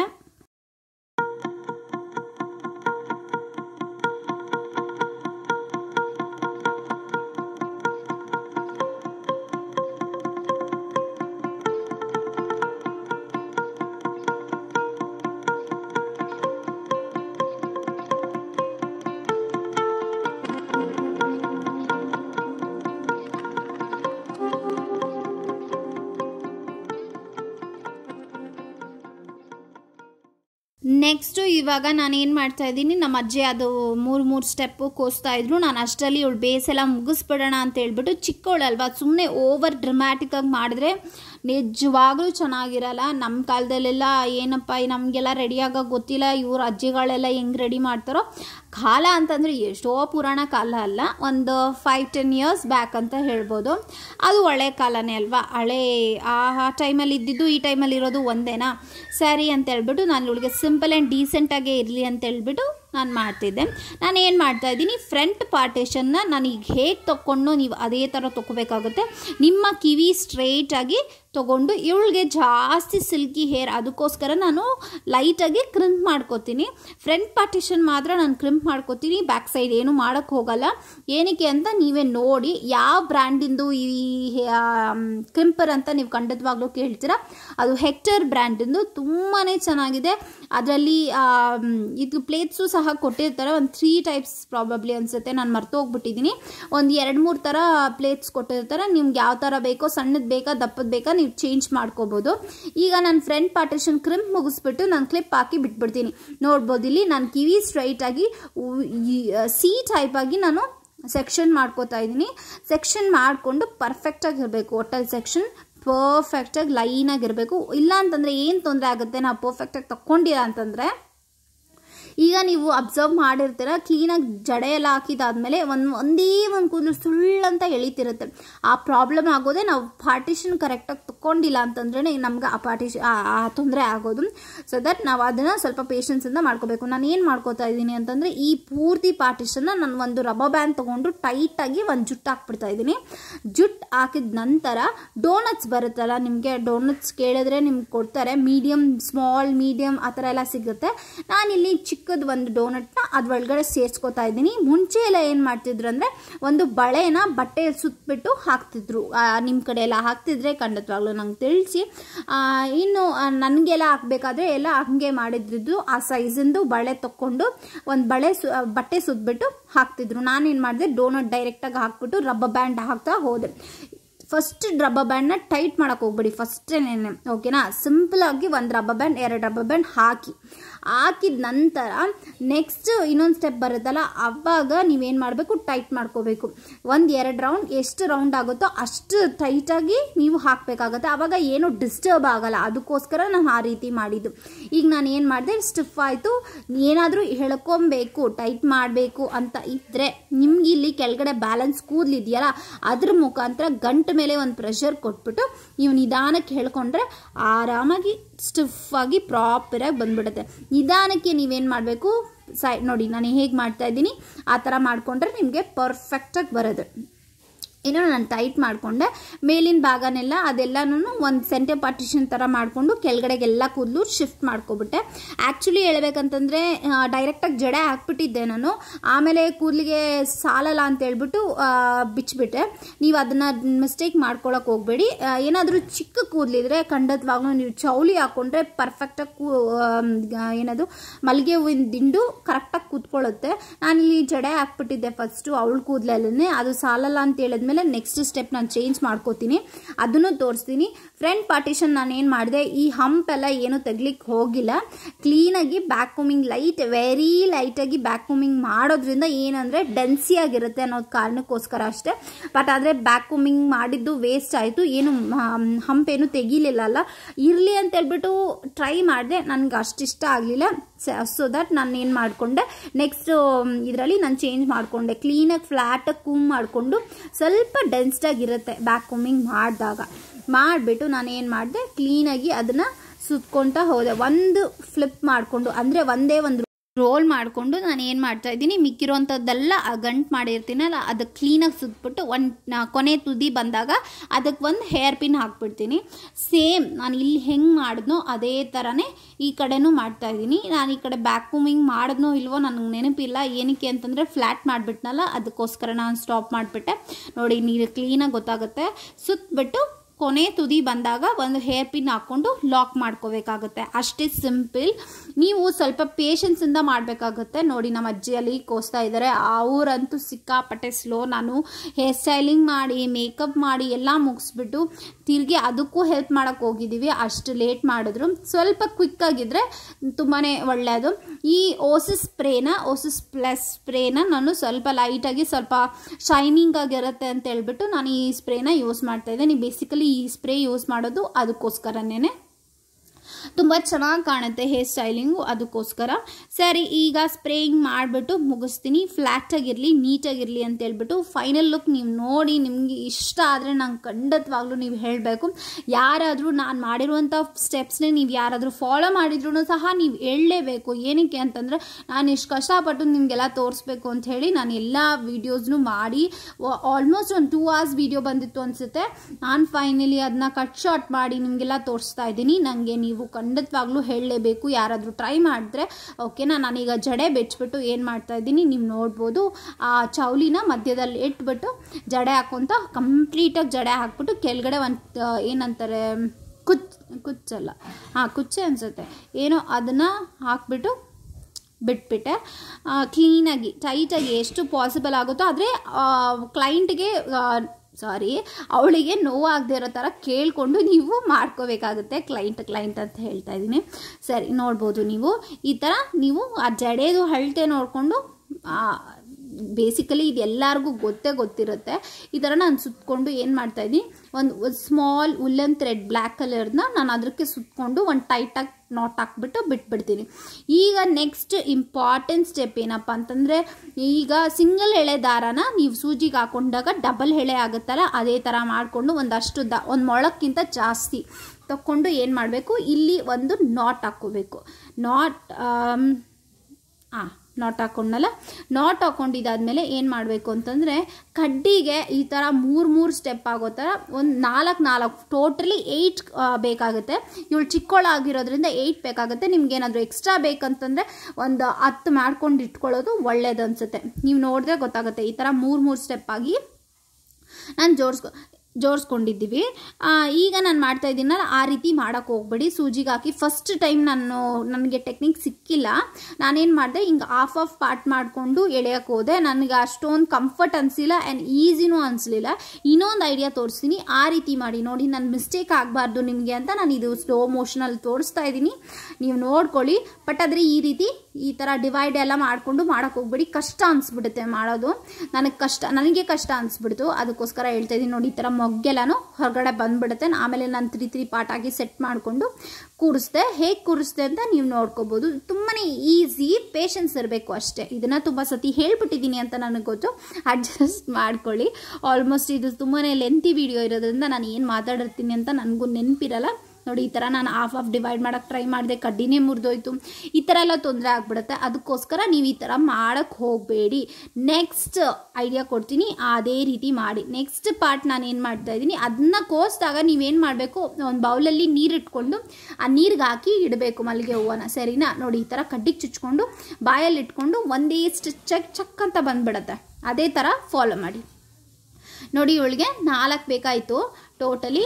Speaker 1: ನೆಕ್ಸ್ಟು ಇವಾಗ ನಾನು ಏನು ಮಾಡ್ತಾ ಇದ್ದೀನಿ ನಮ್ಮ ಅಜ್ಜಿ ಅದು ಮೂರು ಮೂರು ಸ್ಟೆಪ್ಪು ಕೋಸ್ತಾ ಇದ್ರು ನಾನು ಅಷ್ಟರಲ್ಲಿ ಇವಳು ಬೇಸೆಲ್ಲ ಮುಗಿಸ್ಬಿಡೋಣ ಅಂತ ಹೇಳ್ಬಿಟ್ಟು ಚಿಕ್ಕವಳಲ್ವಾ ಸುಮ್ಮನೆ ಓವರ್ ಡ್ರಮ್ಯಾಟಿಕ್ಕಾಗಿ ಮಾಡಿದ್ರೆ ನಿಜವಾಗ್ಲೂ ಚೆನ್ನಾಗಿರಲ್ಲ ನಮ್ಮ ಕಾಲದಲ್ಲೆಲ್ಲ ಏನಪ್ಪ ನಮಗೆಲ್ಲ ರೆಡಿಯಾಗೋ ಗೊತ್ತಿಲ್ಲ ಇವ್ರ ಅಜ್ಜಿಗಳೆಲ್ಲ ಹೆಂಗೆ ರೆಡಿ ಮಾಡ್ತಾರೋ ಕಾಲ ಅಂತಂದರೆ ಎಷ್ಟೋ ಪುರಾಣ ಕಾಲ ಅಲ್ಲ ಒಂದು ಫೈವ್ ಟೆನ್ ಇಯರ್ಸ್ ಬ್ಯಾಕ್ ಅಂತ ಹೇಳ್ಬೋದು ಅದು ಒಳ್ಳೆ ಕಾಲನೇ ಅಲ್ವಾ ಹಳೆ ಆ ಟೈಮಲ್ಲಿ ಇದ್ದಿದ್ದು ಈ ಟೈಮಲ್ಲಿ ಇರೋದು ಒಂದೇನಾ ಸರಿ ಅಂತ ಹೇಳ್ಬಿಟ್ಟು ನಾನು ಇವಳಿಗೆ ಸಿಂಪಲ್ ಆ್ಯಂಡ್ ಡೀಸೆಂಟಾಗೇ ಇರಲಿ ಅಂತ ಹೇಳ್ಬಿಟ್ಟು ನಾನು ಮಾಡ್ತಿದ್ದೆ ನಾನು ಏನು ಮಾಡ್ತಾ ಇದ್ದೀನಿ ಫ್ರಂಟ್ ಪಾರ್ಟೇಷನ್ನ ನಾನು ಈಗ ಹೇಗೆ ತೊಗೊಂಡು ನೀವು ಅದೇ ಥರ ತೊಗೋಬೇಕಾಗುತ್ತೆ ನಿಮ್ಮ ಕಿವಿ ಸ್ಟ್ರೈಟಾಗಿ ತೊಗೊಂಡು ಇವಳಿಗೆ ಜಾಸ್ತಿ ಸಿಲ್ಕಿ ಹೇರ್ ಅದಕ್ಕೋಸ್ಕರ ನಾನು ಲೈಟಾಗಿ ಕ್ರಿಂಪ್ ಮಾಡ್ಕೋತೀನಿ ಫ್ರಂಟ್ ಪಾರ್ಟಿಷನ್ ಮಾತ್ರ ನಾನು ಕ್ರಿಂಪ್ ಮಾಡ್ಕೋತೀನಿ ಬ್ಯಾಕ್ ಸೈಡ್ ಏನು ಮಾಡೋಕ್ಕೆ ಹೋಗಲ್ಲ ಏನಕ್ಕೆ ಅಂತ ನೀವೇ ನೋಡಿ ಯಾವ ಬ್ರ್ಯಾಂಡಿಂದು ಈ ಕ್ರಿಂಪರ್ ಅಂತ ನೀವು ಖಂಡಿತವಾಗ್ಲೂ ಕೇಳ್ತೀರಾ ಅದು ಹೆಕ್ಟರ್ ಬ್ರ್ಯಾಂಡಿಂದು ತುಂಬಾ ಚೆನ್ನಾಗಿದೆ ಅದರಲ್ಲಿ ಇದು ಪ್ಲೇಟ್ಸು ಸಹ ಕೊಟ್ಟಿರ್ತಾರೆ ಒಂದು ತ್ರೀ ಟೈಪ್ಸ್ ಪ್ರಾಬಬ್ಲಿ ಅನಿಸುತ್ತೆ ನಾನು ಮರ್ತೋಗ್ಬಿಟ್ಟಿದ್ದೀನಿ ಒಂದು ಎರಡು ಮೂರು ಥರ ಪ್ಲೇಟ್ಸ್ ಕೊಟ್ಟಿರ್ತಾರೆ ನಿಮ್ಗೆ ಯಾವ ಥರ ಬೇಕೋ ಸಣ್ಣದು ಬೇಕಾ ದಪ್ಪದ ಬೇಕಾ ನೀವು ಚೇಂಜ್ ಮಾಡ್ಕೋಬೋದು ಈಗ ನಾನು ಫ್ರಂಟ್ ಪಾರ್ಟಿಷನ್ ಕ್ರಿಂಪ್ ಮುಗಿಸ್ಬಿಟ್ಟು ನಾನು ಕ್ಲಿಪ್ ಹಾಕಿ ಬಿಟ್ಬಿಡ್ತೀನಿ ನೋಡ್ಬೋದು ಇಲ್ಲಿ ನಾನು ಕಿವಿ ಸ್ಟ್ರೈಟಾಗಿ ಸಿ ಟೈಪ್ ಆಗಿ ನಾನು ಸೆಕ್ಷನ್ ಮಾಡ್ಕೋತಾ ಇದ್ದೀನಿ ಸೆಕ್ಷನ್ ಮಾಡಿಕೊಂಡು ಪರ್ಫೆಕ್ಟಾಗಿ ಇರಬೇಕು ಒಟ್ಟಲ್ಲಿ ಸೆಕ್ಷನ್ ಪರ್ಫೆಕ್ಟಾಗಿ ಲೈನಾಗಿರಬೇಕು ಇಲ್ಲ ಅಂತಂದರೆ ಏನು ತೊಂದರೆ ಆಗುತ್ತೆ ನಾವು ಪರ್ಫೆಕ್ಟಾಗಿ ತಗೊಂಡಿಲ್ಲ ಅಂತಂದರೆ ಈಗ ನೀವು ಅಬ್ಸರ್ವ್ ಮಾಡಿರ್ತೀರ ಕ್ಲೀನಾಗಿ ಜಡೆ ಎಲ್ಲ ಹಾಕಿದಾದ್ಮೇಲೆ ಒಂದು ಒಂದೇ ಒಂದು ಕೂದಲು ಸುಳ್ಳಂತ ಎಳಿತಿರುತ್ತೆ ಆ ಪ್ರಾಬ್ಲಮ್ ಆಗೋದೇ ನಾವು ಪಾರ್ಟಿಷನ್ ಕರೆಕ್ಟಾಗಿ ತಗೊಂಡಿಲ್ಲ ಅಂತಂದ್ರೆ ನಮ್ಗೆ ಆ ಪಾರ್ಟಿಷನ್ ಆ ತೊಂದರೆ ಆಗೋದು ಸೊ ದಟ್ ನಾವು ಅದನ್ನು ಸ್ವಲ್ಪ ಪೇಷನ್ಸಿಂದ ಮಾಡ್ಕೋಬೇಕು ನಾನು ಏನು ಮಾಡ್ಕೋತಾ ಇದ್ದೀನಿ ಅಂತಂದರೆ ಈ ಪೂರ್ತಿ ಪಾರ್ಟಿಷನ್ನ ನಾನು ಒಂದು ರಬ್ಬರ್ ಬ್ಯಾಂಡ್ ತೊಗೊಂಡು ಟೈಟಾಗಿ ಒಂದು ಜುಟ್ಟು ಹಾಕ್ಬಿಡ್ತಾ ಇದ್ದೀನಿ ಜುಟ್ಟು ಹಾಕಿದ ನಂತರ ಡೋನಟ್ಸ್ ಬರುತ್ತಲ್ಲ ನಿಮಗೆ ಡೋನಟ್ಸ್ ಕೇಳಿದ್ರೆ ನಿಮ್ಗೆ ಕೊಡ್ತಾರೆ ಮೀಡಿಯಮ್ ಸ್ಮಾಲ್ ಮೀಡಿಯಮ್ ಆ ಥರ ಎಲ್ಲ ಸಿಗುತ್ತೆ ನಾನಿಲ್ಲಿ ಚಿಕ್ಕದು ಒಂದು ಡೋನಟ್ನ ಅದ್ರ ಒಳಗಡೆ ಸೇರಿಸ್ಕೊತಾ ಇದ್ದೀನಿ ಮುಂಚೆ ಎಲ್ಲ ಏನು ಮಾಡ್ತಿದ್ರು ಅಂದರೆ ಒಂದು ಬಳೆನ ಬಟ್ಟೆಯಲ್ಲಿ ಸುತ್ತಬಿಟ್ಟು ಹಾಕ್ತಿದ್ರು ನಿಮ್ಮ ಕಡೆ ಎಲ್ಲ ಹಾಕ್ತಿದ್ರೆ ಖಂಡಿತವಾಗ್ಲೂ ನಂಗೆ ತಿಳಿಸಿ ಇನ್ನು ನನಗೆಲ್ಲ ಹಾಕ್ಬೇಕಾದ್ರೆ ಎಲ್ಲ ಹಂಗೆ ಮಾಡಿದ್ದು ಆ ಸೈಜಿಂದು ಬಳೆ ತಕ್ಕೊಂಡು ಒಂದು ಬಳೆ ಸು ಬಟ್ಟೆ ಸುತ್ತಬಿಟ್ಟು ಹಾಕ್ತಿದ್ರು ನಾನೇನು ಮಾಡಿದೆ ಡೋನಟ್ ಡೈರೆಕ್ಟಾಗಿ ಹಾಕ್ಬಿಟ್ಟು ರಬ್ಬರ್ ಬ್ಯಾಂಡ್ ಹಾಕ್ತಾ ಹೋದೆ ಫಸ್ಟ್ ರಬ್ಬರ್ ಬ್ಯಾಂಡ್ನ ಟೈಟ್ ಮಾಡೋಕೆ ಹೋಗ್ಬೇಡಿ ಫಸ್ಟೇನೆ ಓಕೆನಾ ಸಿಂಪಲಾಗಿ ಒಂದು ರಬ್ಬರ್ ಬ್ಯಾಂಡ್ ಎರಡು ರಬ್ಬರ್ ಬ್ಯಾಂಡ್ ಹಾಕಿ ಹಾಕಿದ ನಂತರ ನೆಕ್ಸ್ಟ್ ಇನ್ನೊಂದು ಸ್ಟೆಪ್ ಬರುತ್ತಲ್ಲ ಅವಾಗ ನೀವೇನು ಮಾಡಬೇಕು ಟೈಟ್ ಮಾಡ್ಕೋಬೇಕು ಒಂದು ಎರಡು ರೌಂಡ್ ಎಷ್ಟು ರೌಂಡ್ ಆಗುತ್ತೋ ಅಷ್ಟು ಟೈಟಾಗಿ ನೀವು ಹಾಕಬೇಕಾಗತ್ತೆ ಆವಾಗ ಏನು ಡಿಸ್ಟರ್ಬ್ ಆಗಲ್ಲ ಅದಕ್ಕೋಸ್ಕರ ನಾನು ಆ ರೀತಿ ಮಾಡಿದ್ದು ಈಗ ನಾನು ಏನು ಮಾಡಿದೆ ಸ್ಟಿಫ್ ಆಯಿತು ಏನಾದರೂ ಹೇಳ್ಕೊಬೇಕು ಟೈಟ್ ಮಾಡಬೇಕು ಅಂತ ಇದ್ದರೆ ನಿಮ್ಗೆ ಇಲ್ಲಿ ಕೆಳಗಡೆ ಬ್ಯಾಲೆನ್ಸ್ ಕೂದಲಿದೆಯಲ್ಲ ಅದ್ರ ಮುಖಾಂತರ ಗಂಟು ಮೇಲೆ ಒಂದು ಪ್ರೆಷರ್ ಕೊಟ್ಬಿಟ್ಟು ನೀವು ನಿಧಾನಕ್ಕೆ ಹೇಳ್ಕೊಂಡ್ರೆ ಆರಾಮಾಗಿ ಸ್ಟಿಫ್ ಆಗಿ ಪ್ರಾಪರಾಗಿ ಬಂದ್ಬಿಡುತ್ತೆ ನಿಧಾನಕ್ಕೆ ನೀವೇನು ಮಾಡಬೇಕು ಸೈ ನೋಡಿ ನಾನು ಹೇಗೆ ಮಾಡ್ತಾ ಇದ್ದೀನಿ ಆ ಥರ ಮಾಡಿಕೊಂಡ್ರೆ ನಿಮಗೆ ಪರ್ಫೆಕ್ಟಾಗಿ ಬರೋದು ಏನೋ ನಾನು ಟೈಟ್ ಮಾಡಿಕೊಂಡೆ ಮೇಲಿನ ಭಾಗನೆಲ್ಲ ಅದೆಲ್ಲನೂ ಒಂದು ಸೆಂಟರ್ ಪಾರ್ಟಿಷನ್ ಥರ ಮಾಡಿಕೊಂಡು ಕೆಳಗಡೆಗೆಲ್ಲ ಕೂದಲು ಶಿಫ್ಟ್ ಮಾಡ್ಕೊಬಿಟ್ಟೆ ಆ್ಯಕ್ಚುಲಿ ಹೇಳ್ಬೇಕಂತಂದರೆ ಡೈರೆಕ್ಟಾಗಿ ಜಡೆ ಹಾಕ್ಬಿಟ್ಟಿದ್ದೆ ನಾನು ಆಮೇಲೆ ಕೂದಲಿಗೆ ಸಾಲಲ್ಲ ಅಂತ ಹೇಳ್ಬಿಟ್ಟು ಬಿಚ್ಚಿಬಿಟ್ಟೆ ನೀವು ಅದನ್ನು ಮಿಸ್ಟೇಕ್ ಮಾಡ್ಕೊಳಕ್ಕೆ ಹೋಗಬೇಡಿ ಏನಾದರೂ ಚಿಕ್ಕ ಕೂದಲಿದ್ರೆ ಖಂಡಿತವಾಗ್ಲೂ ನೀವು ಚೌಲಿ ಹಾಕ್ಕೊಂಡ್ರೆ ಪರ್ಫೆಕ್ಟಾಗಿ ಕೂ ಏನದು ಮಲ್ಲಿಗೆ ಹೂವಿನ ದಿಂಡು ಕರೆಕ್ಟಾಗಿ ಕೂತ್ಕೊಳ್ಳುತ್ತೆ ನಾನಿಲ್ಲಿ ಜಡೆ ಹಾಕ್ಬಿಟ್ಟಿದ್ದೆ ಫಸ್ಟು ಅವಳು ಕೂದಲಲ್ಲೇ ಅದು ಸಾಲಲ್ಲ ಅಂತ ಹೇಳಿದ್ಮೇಲೆ ನೆಕ್ಸ್ಟ್ ಸ್ಟೆಪ್ ನಾನು ಚೇಂಜ್ ಮಾಡ್ಕೋತೀನಿ ಅದನ್ನು ತೋರಿಸ್ತೀನಿ ಫ್ರಂಟ್ ಪಾರ್ಟಿಷನ್ ನಾನು ಏನು ಮಾಡಿದೆ ಈ ಹಂಪ್ ಎಲ್ಲ ಏನು ತೆಗ್ಲಿಕ್ಕೆ ಹೋಗಿಲ್ಲ ಕ್ಲೀನಾಗಿ ಬ್ಯಾಕ್ ಕೂಮಿಂಗ್ ಲೈಟ್ ವೆರಿ ಲೈಟಾಗಿ ಬ್ಯಾಕ್ ಕೂಮಿಂಗ್ ಮಾಡೋದ್ರಿಂದ ಏನಂದರೆ ಡೆನ್ಸಿ ಆಗಿರುತ್ತೆ ಅನ್ನೋದು ಕಾರಣಕ್ಕೋಸ್ಕರ ಅಷ್ಟೇ ಬಟ್ ಆದರೆ ಬ್ಯಾಕ್ ಕೂಮಿಂಗ್ ಮಾಡಿದ್ದು ವೇಸ್ಟ್ ಆಯಿತು ಏನು ಹಂಪ್ ಏನು ತೆಗಿಲಿಲ್ಲ ಅಲ್ಲ ಇರಲಿ ಅಂತ ಹೇಳ್ಬಿಟ್ಟು ಟ್ರೈ ಮಾಡಿದೆ ನನಗೆ ಅಷ್ಟು ಇಷ್ಟ ಆಗಲಿಲ್ಲ ಸೊ ದಟ್ ನಾನು ಏನು ಮಾಡಿಕೊಂಡೆ ನೆಕ್ಸ್ಟ್ ಇದರಲ್ಲಿ ನಾನು ಚೇಂಜ್ ಮಾಡಿಕೊಂಡೆ ಕ್ಲೀನಾಗಿ ಫ್ಲ್ಯಾಟಾಗಿ ಕೂಮ್ ಮಾಡಿಕೊಂಡು ಸ್ವಲ್ಪ ಡೆನ್ಸ್ಡಾಗಿರುತ್ತೆ ಬ್ಯಾಕ್ ಕೂಮಿಂಗ್ ಮಾಡಿದಾಗ ಮಾಡಿಬಿಟ್ಟು ನಾನು ಏನು ಮಾಡಿದೆ ಕ್ಲೀನಾಗಿ ಅದನ್ನು ಸುತ್ಕೊಳ್ತಾ ಹೋದೆ ಒಂದು ಫ್ಲಿಪ್ ಮಾಡಿಕೊಂಡು ಅಂದರೆ ಒಂದೇ ಒಂದು ರೋಲ್ ಮಾಡಿಕೊಂಡು ನಾನು ಏನು ಮಾಡ್ತಾ ಇದ್ದೀನಿ ಮಿಕ್ಕಿರೋಂಥದ್ದೆಲ್ಲ ಆ ಗಂಟು ಮಾಡಿರ್ತೀನಲ್ಲ ಅದಕ್ಕೆ ಕ್ಲೀನಾಗಿ ಸುತ್ಬಿಟ್ಟು ಒಂದು ಕೊನೆ ತುದಿ ಬಂದಾಗ ಅದಕ್ಕೆ ಒಂದು ಹೇರ್ ಪಿನ್ ಹಾಕ್ಬಿಡ್ತೀನಿ ಸೇಮ್ ನಾನು ಇಲ್ಲಿ ಹೆಂಗೆ ಮಾಡಿದ್ನೋ ಅದೇ ಥರನೇ ಈ ಕಡೆನೂ ಮಾಡ್ತಾ ಇದ್ದೀನಿ ನಾನು ಈ ಕಡೆ ಬ್ಯಾಕ್ ಕೂಮಿಂಗ್ ಮಾಡಿದ್ನೋ ಇಲ್ವೋ ನನಗೆ ನೆನಪಿಲ್ಲ ಏನಕ್ಕೆ ಅಂತಂದರೆ ಫ್ಲ್ಯಾಟ್ ಮಾಡಿಬಿಟ್ನಲ್ಲ ಅದಕ್ಕೋಸ್ಕರ ನಾನು ಸ್ಟಾಪ್ ಮಾಡಿಬಿಟ್ಟೆ ನೋಡಿ ನೀರು ಕ್ಲೀನಾಗಿ ಗೊತ್ತಾಗುತ್ತೆ ಸುತ್ತಬಿಟ್ಟು ಕೊನೆ ತುದಿ ಬಂದಾಗ ಒಂದು ಹೇರ್ ಪಿನ್ ಹಾಕ್ಕೊಂಡು ಲಾಕ್ ಮಾಡ್ಕೋಬೇಕಾಗುತ್ತೆ ಅಷ್ಟೇ ಸಿಂಪಲ್ ನೀವು ಸ್ವಲ್ಪ ಪೇಷನ್ಸಿಂದ ಮಾಡಬೇಕಾಗುತ್ತೆ ನೋಡಿ ನಮ್ಮ ಅಜ್ಜಿಯಲ್ಲಿ ಕೋಸ್ತಾ ಇದ್ದಾರೆ ಅವರಂತೂ ಸಿಕ್ಕಾಪಟ್ಟೆ ಸ್ಲೋ ನಾನು ಹೇರ್ ಸ್ಟೈಲಿಂಗ್ ಮಾಡಿ ಮೇಕಪ್ ಮಾಡಿ ಎಲ್ಲ ಮುಗಿಸ್ಬಿಟ್ಟು ತಿರುಗಿ ಅದಕ್ಕೂ ಹೆಲ್ಪ್ ಮಾಡೋಕ್ಕೆ ಹೋಗಿದ್ದೀವಿ ಅಷ್ಟು ಲೇಟ್ ಮಾಡಿದ್ರು ಸ್ವಲ್ಪ ಕ್ವಿಕ್ ಆಗಿದ್ರೆ ತುಂಬಾ ಒಳ್ಳೆಯದು ಈ ಓಸಿಸ್ ಸ್ಪ್ರೇನ ಓಸಿಸ್ ಪ್ಲಸ್ ಸ್ಪ್ರೇನ ನಾನು ಸ್ವಲ್ಪ ಲೈಟಾಗಿ ಸ್ವಲ್ಪ ಶೈನಿಂಗ್ ಆಗಿರುತ್ತೆ ಅಂತ ಹೇಳ್ಬಿಟ್ಟು ನಾನು ಈ ಸ್ಪ್ರೇನ ಯೂಸ್ ಮಾಡ್ತಾ ಇದ್ದೀನಿ ಬೇಸಿಕಲಿ ಈ ಸ್ಪ್ರೇ ಯೂಸ್ ಮಾಡೋದು ಅದಕ್ಕೋಸ್ಕರನೇ ತುಂಬ ಚೆನ್ನಾಗಿ ಕಾಣುತ್ತೆ ಹೇರ್ ಸ್ಟೈಲಿಂಗು ಅದಕ್ಕೋಸ್ಕರ ಸರಿ ಈಗ ಸ್ಪ್ರೇಯಿಂಗ್ ಮಾಡಿಬಿಟ್ಟು ಮುಗಿಸ್ತೀನಿ ಫ್ಲ್ಯಾಟಾಗಿರಲಿ ನೀಟಾಗಿರಲಿ ಅಂತ ಹೇಳ್ಬಿಟ್ಟು ಫೈನಲ್ ಲುಕ್ ನೀವು ನೋಡಿ ನಿಮಗೆ ಇಷ್ಟ ಆದರೆ ನಂಗೆ ಖಂಡಿತವಾಗ್ಲೂ ನೀವು ಹೇಳಬೇಕು ಯಾರಾದರೂ ನಾನು ಮಾಡಿರುವಂಥ ಸ್ಟೆಪ್ಸ್ನೇ ನೀವು ಯಾರಾದರೂ ಫಾಲೋ ಮಾಡಿದ್ರು ಸಹ ನೀವು ಹೇಳಲೇಬೇಕು ಏನಕ್ಕೆ ಅಂತಂದರೆ ನಾನು ಇಷ್ಟು ಕಷ್ಟಪಟ್ಟು ನಿಮಗೆಲ್ಲ ತೋರಿಸ್ಬೇಕು ಅಂತ ಹೇಳಿ ನಾನು ಎಲ್ಲ ವೀಡಿಯೋಸ್ನು ಮಾಡಿ ಆಲ್ಮೋಸ್ಟ್ ಒಂದು ಟೂ ಅವರ್ಸ್ ವೀಡಿಯೋ ಬಂದಿತ್ತು ಅನಿಸುತ್ತೆ ನಾನು ಫೈನಲಿ ಅದನ್ನ ಕಟ್ ಶಾರ್ಟ್ ಮಾಡಿ ನಿಮಗೆಲ್ಲ ತೋರಿಸ್ತಾ ಇದ್ದೀನಿ ನನಗೆ ನೀವು ಖಂಡಿತವಾಗ್ಲೂ ಹೇಳಲೇಬೇಕು ಯಾರಾದರೂ ಟ್ರೈ ಮಾಡಿದ್ರೆ ಓಕೆನಾ ನಾನೀಗ ಜಡೆ ಬೆಚ್ಬಿಟ್ಟು ಏನು ಮಾಡ್ತಾ ಇದ್ದೀನಿ ನೀವು ನೋಡ್ಬೋದು ಆ ಚೌಲಿನ ಮಧ್ಯದಲ್ಲಿ ಇಟ್ಬಿಟ್ಟು ಜಡೆ ಹಾಕೊಂತ ಕಂಪ್ಲೀಟಾಗಿ ಜಡೆ ಹಾಕ್ಬಿಟ್ಟು ಕೆಳಗಡೆ ಒಂದು ಏನಂತಾರೆ ಕುಚ್ ಕುಚ್ಚಲ್ಲ ಹಾಂ ಕುಚ್ಚೆ ಅನಿಸುತ್ತೆ ಏನೋ ಅದನ್ನು ಹಾಕ್ಬಿಟ್ಟು ಬಿಟ್ಬಿಟ್ಟೆ ಕ್ಲೀನಾಗಿ ಟೈಟಾಗಿ ಎಷ್ಟು ಪಾಸಿಬಲ್ ಆಗುತ್ತೋ ಆದರೆ ಕ್ಲೈಂಟ್ಗೆ ಸಾರಿ ಅವಳಿಗೆ ನೋವಾಗದೇ ಇರೋ ಥರ ಕೇಳಿಕೊಂಡು ನೀವು ಮಾಡ್ಕೋಬೇಕಾಗುತ್ತೆ ಕ್ಲೈಂಟ್ ಕ್ಲೈಂಟ್ ಅಂತ ಹೇಳ್ತಾ ಇದ್ದೀನಿ ಸರಿ ನೋಡ್ಬೋದು ನೀವು ಈ ಥರ ನೀವು ಆ ಜಡೆದು ಹಳತೆ ನೋಡಿಕೊಂಡು ಬೇಸಿಕಲಿ ಇದು ಎಲ್ಲರಿಗೂ ಗೊತ್ತೇ ಗೊತ್ತಿರುತ್ತೆ ಈ ಥರ ನಾನು ಸುತ್ತಕೊಂಡು ಏನು ಮಾಡ್ತಾಯಿದ್ದೀನಿ ಒಂದು ಸ್ಮಾಲ್ ಉಲ್ಲನ್ ಥ್ರೆಡ್ ಬ್ಲ್ಯಾಕ್ ಕಲರ್ನ ನಾನು ಅದಕ್ಕೆ ಸುತ್ತಕೊಂಡು ಒಂದು ಟೈಟಾಗಿ ನಾಟ್ ಹಾಕ್ಬಿಟ್ಟು ಬಿಟ್ಬಿಡ್ತೀನಿ ಈಗ ನೆಕ್ಸ್ಟ್ ಇಂಪಾರ್ಟೆಂಟ್ ಸ್ಟೆಪ್ ಏನಪ್ಪ ಅಂತಂದರೆ ಈಗ ಸಿಂಗಲ್ ಎಳೆ ದಾರನ ನೀವು ಸೂಜಿಗೆ ಹಾಕೊಂಡಾಗ ಡಬಲ್ ಎಳೆ ಆಗುತ್ತಲ್ಲ ಅದೇ ಥರ ಮಾಡಿಕೊಂಡು ಒಂದಷ್ಟು ದ ಒಂದು ಮೊಳಕ್ಕಿಂತ ಜಾಸ್ತಿ ತಕ್ಕೊಂಡು ಏನು ಮಾಡಬೇಕು ಇಲ್ಲಿ ಒಂದು ನಾಟ್ ಹಾಕ್ಕೋಬೇಕು ನಾಟ್ ಹಾಂ ನಾಟ್ ಹಾಕ್ಕೊಂಡಲ್ಲ ನಾಟ್ ಹಾಕ್ಕೊಂಡಿದ್ದಾದ್ಮೇಲೆ ಏನು ಮಾಡಬೇಕು ಅಂತಂದರೆ ಕಡ್ಡಿಗೆ ಈ ಥರ ಮೂರು ಮೂರು ಸ್ಟೆಪ್ ಆಗೋ ಥರ ಒಂದು ನಾಲ್ಕು ನಾಲ್ಕು ಟೋಟಲಿ ಏಯ್ಟ್ ಬೇಕಾಗುತ್ತೆ ಇವಳು ಚಿಕ್ಕವಳಾಗಿರೋದ್ರಿಂದ ಏಯ್ಟ್ ಬೇಕಾಗುತ್ತೆ ನಿಮ್ಗೇನಾದರೂ ಎಕ್ಸ್ಟ್ರಾ ಬೇಕಂತಂದರೆ ಒಂದು ಹತ್ತು ಮಾಡ್ಕೊಂಡು ಇಟ್ಕೊಳ್ಳೋದು ಒಳ್ಳೇದು ಅನಿಸುತ್ತೆ ನೀವು ನೋಡಿದ್ರೆ ಗೊತ್ತಾಗುತ್ತೆ ಈ ಥರ ಮೂರು ಮೂರು ಸ್ಟೆಪ್ ಆಗಿ ನಾನು ಜೋಡಿಸ್ಕೊ ಜೋಡಿಸ್ಕೊಂಡಿದ್ದೀವಿ ಈಗ ನಾನು ಮಾಡ್ತಾ ಇದ್ದೀನಲ್ಲ ಆ ರೀತಿ ಮಾಡೋಕ್ಕೆ ಹೋಗ್ಬೇಡಿ ಸೂಜಿಗೆ ಹಾಕಿ ಫಸ್ಟ್ ಟೈಮ್ ನಾನು ನನಗೆ ಟೆಕ್ನಿಕ್ ಸಿಕ್ಕಿಲ್ಲ ನಾನೇನು ಮಾಡಿದೆ ಹಿಂಗೆ ಆಫ್ ಆಫ್ ಪಾರ್ಟ್ ಮಾಡಿಕೊಂಡು ಎಳೆಯೋಕ್ಕೆ ಹೋದೆ ನನಗೆ ಅಷ್ಟೊಂದು ಕಂಫರ್ಟ್ ಅನಿಸಿಲ್ಲ ಆ್ಯಂಡ್ ಈಸಿನೂ ಅನಿಸ್ಲಿಲ್ಲ ಇನ್ನೊಂದು ಐಡಿಯಾ ತೋರಿಸ್ತೀನಿ ಆ ರೀತಿ ಮಾಡಿ ನೋಡಿ ನನ್ನ ಮಿಸ್ಟೇಕ್ ಆಗಬಾರ್ದು ನಿಮಗೆ ಅಂತ ನಾನು ಇದು ಸ್ಲೋ ಮೋಷನಲ್ಲಿ ತೋರಿಸ್ತಾ ಇದ್ದೀನಿ ನೀವು ನೋಡ್ಕೊಳ್ಳಿ ಬಟ್ ಆದರೆ ಈ ರೀತಿ ಈ ಥರ ಡಿವೈಡ್ ಎಲ್ಲ ಮಾಡಿಕೊಂಡು ಮಾಡೋಕ್ಕೆ ಹೋಗ್ಬೇಡಿ ಕಷ್ಟ ಅನಿಸ್ಬಿಡುತ್ತೆ ಮಾಡೋದು ನನಗೆ ಕಷ್ಟ ನನಗೆ ಕಷ್ಟ ಅನಿಸ್ಬಿಡ್ತು ಅದಕ್ಕೋಸ್ಕರ ಹೇಳ್ತಾ ಇದ್ದೀನಿ ನೋಡಿ ಈ ಥರ ಮೊಗ್ಗೆಲ್ಲನೂ ಹೊರಗಡೆ ಬಂದ್ಬಿಡುತ್ತೆ ಆಮೇಲೆ ನಾನು ತ್ರೀ ತ್ರೀ ಪಾರ್ಟ್ ಆಗಿ ಸೆಟ್ ಮಾಡಿಕೊಂಡು ಕೂರಿಸ್ದೆ ಹೇಗೆ ಕೂರಿಸ್ದೆ ಅಂತ ನೀವು ನೋಡ್ಕೋಬೋದು ತುಂಬಾ ಈಸಿ ಪೇಷನ್ಸ್ ಇರಬೇಕು ಅಷ್ಟೇ ಇದನ್ನು ತುಂಬ ಸತಿ ಹೇಳ್ಬಿಟ್ಟಿದ್ದೀನಿ ಅಂತ ನನಗೆ ಗೊತ್ತು ಅಡ್ಜಸ್ಟ್ ಮಾಡ್ಕೊಳ್ಳಿ ಆಲ್ಮೋಸ್ಟ್ ಇದು ತುಂಬಾ ಲೆಂತಿ ವಿಡಿಯೋ ಇರೋದ್ರಿಂದ ನಾನು ಏನು ಮಾತಾಡಿರ್ತೀನಿ ಅಂತ ನನಗೂ ನೆನಪಿರಲ್ಲ ನೋಡಿ ಈ ಥರ ನಾನು ಆಫ್ ಆಫ್ ಡಿವೈಡ್ ಮಾಡೋಕ್ಕೆ ಟ್ರೈ ಮಾಡಿದೆ ಕಡ್ಡಿನೇ ಮುರಿದೋಯ್ತು ಈ ಥರ ಎಲ್ಲ ತೊಂದರೆ ಆಗ್ಬಿಡುತ್ತೆ ಅದಕ್ಕೋಸ್ಕರ ನೀವು ಈ ಥರ ಮಾಡೋಕ್ಕೆ ಹೋಗಬೇಡಿ ನೆಕ್ಸ್ಟ್ ಐಡಿಯಾ ಕೊಡ್ತೀನಿ ಅದೇ ರೀತಿ ಮಾಡಿ ನೆಕ್ಸ್ಟ್ ಪಾರ್ಟ್ ನಾನು ಏನು ಮಾಡ್ತಾ ಇದ್ದೀನಿ ಅದನ್ನ ಕೋಸ್ದಾಗ ನೀವೇನು ಮಾಡಬೇಕು ಒಂದು ಬೌಲಲ್ಲಿ ನೀರು ಇಟ್ಕೊಂಡು ಆ ನೀರಿಗೆ ಹಾಕಿ ಇಡಬೇಕು ಮಲ್ಲಿಗೆ ಹೂವನ ಸರಿನಾ ನೋಡಿ ಈ ಥರ ಕಡ್ಡಿಗೆ ಚುಚ್ಕೊಂಡು ಬಾಯಲ್ಲಿ ಇಟ್ಕೊಂಡು ಒಂದೇ ಚಕ್ ಚಕ್ ಅಂತ ಬಂದ್ಬಿಡುತ್ತೆ ಅದೇ ಥರ ಫಾಲೋ ಮಾಡಿ ನೋಡಿ ಇವಳಿಗೆ ನಾಲ್ಕು ಬೇಕಾಯಿತು ಟೋಟಲಿ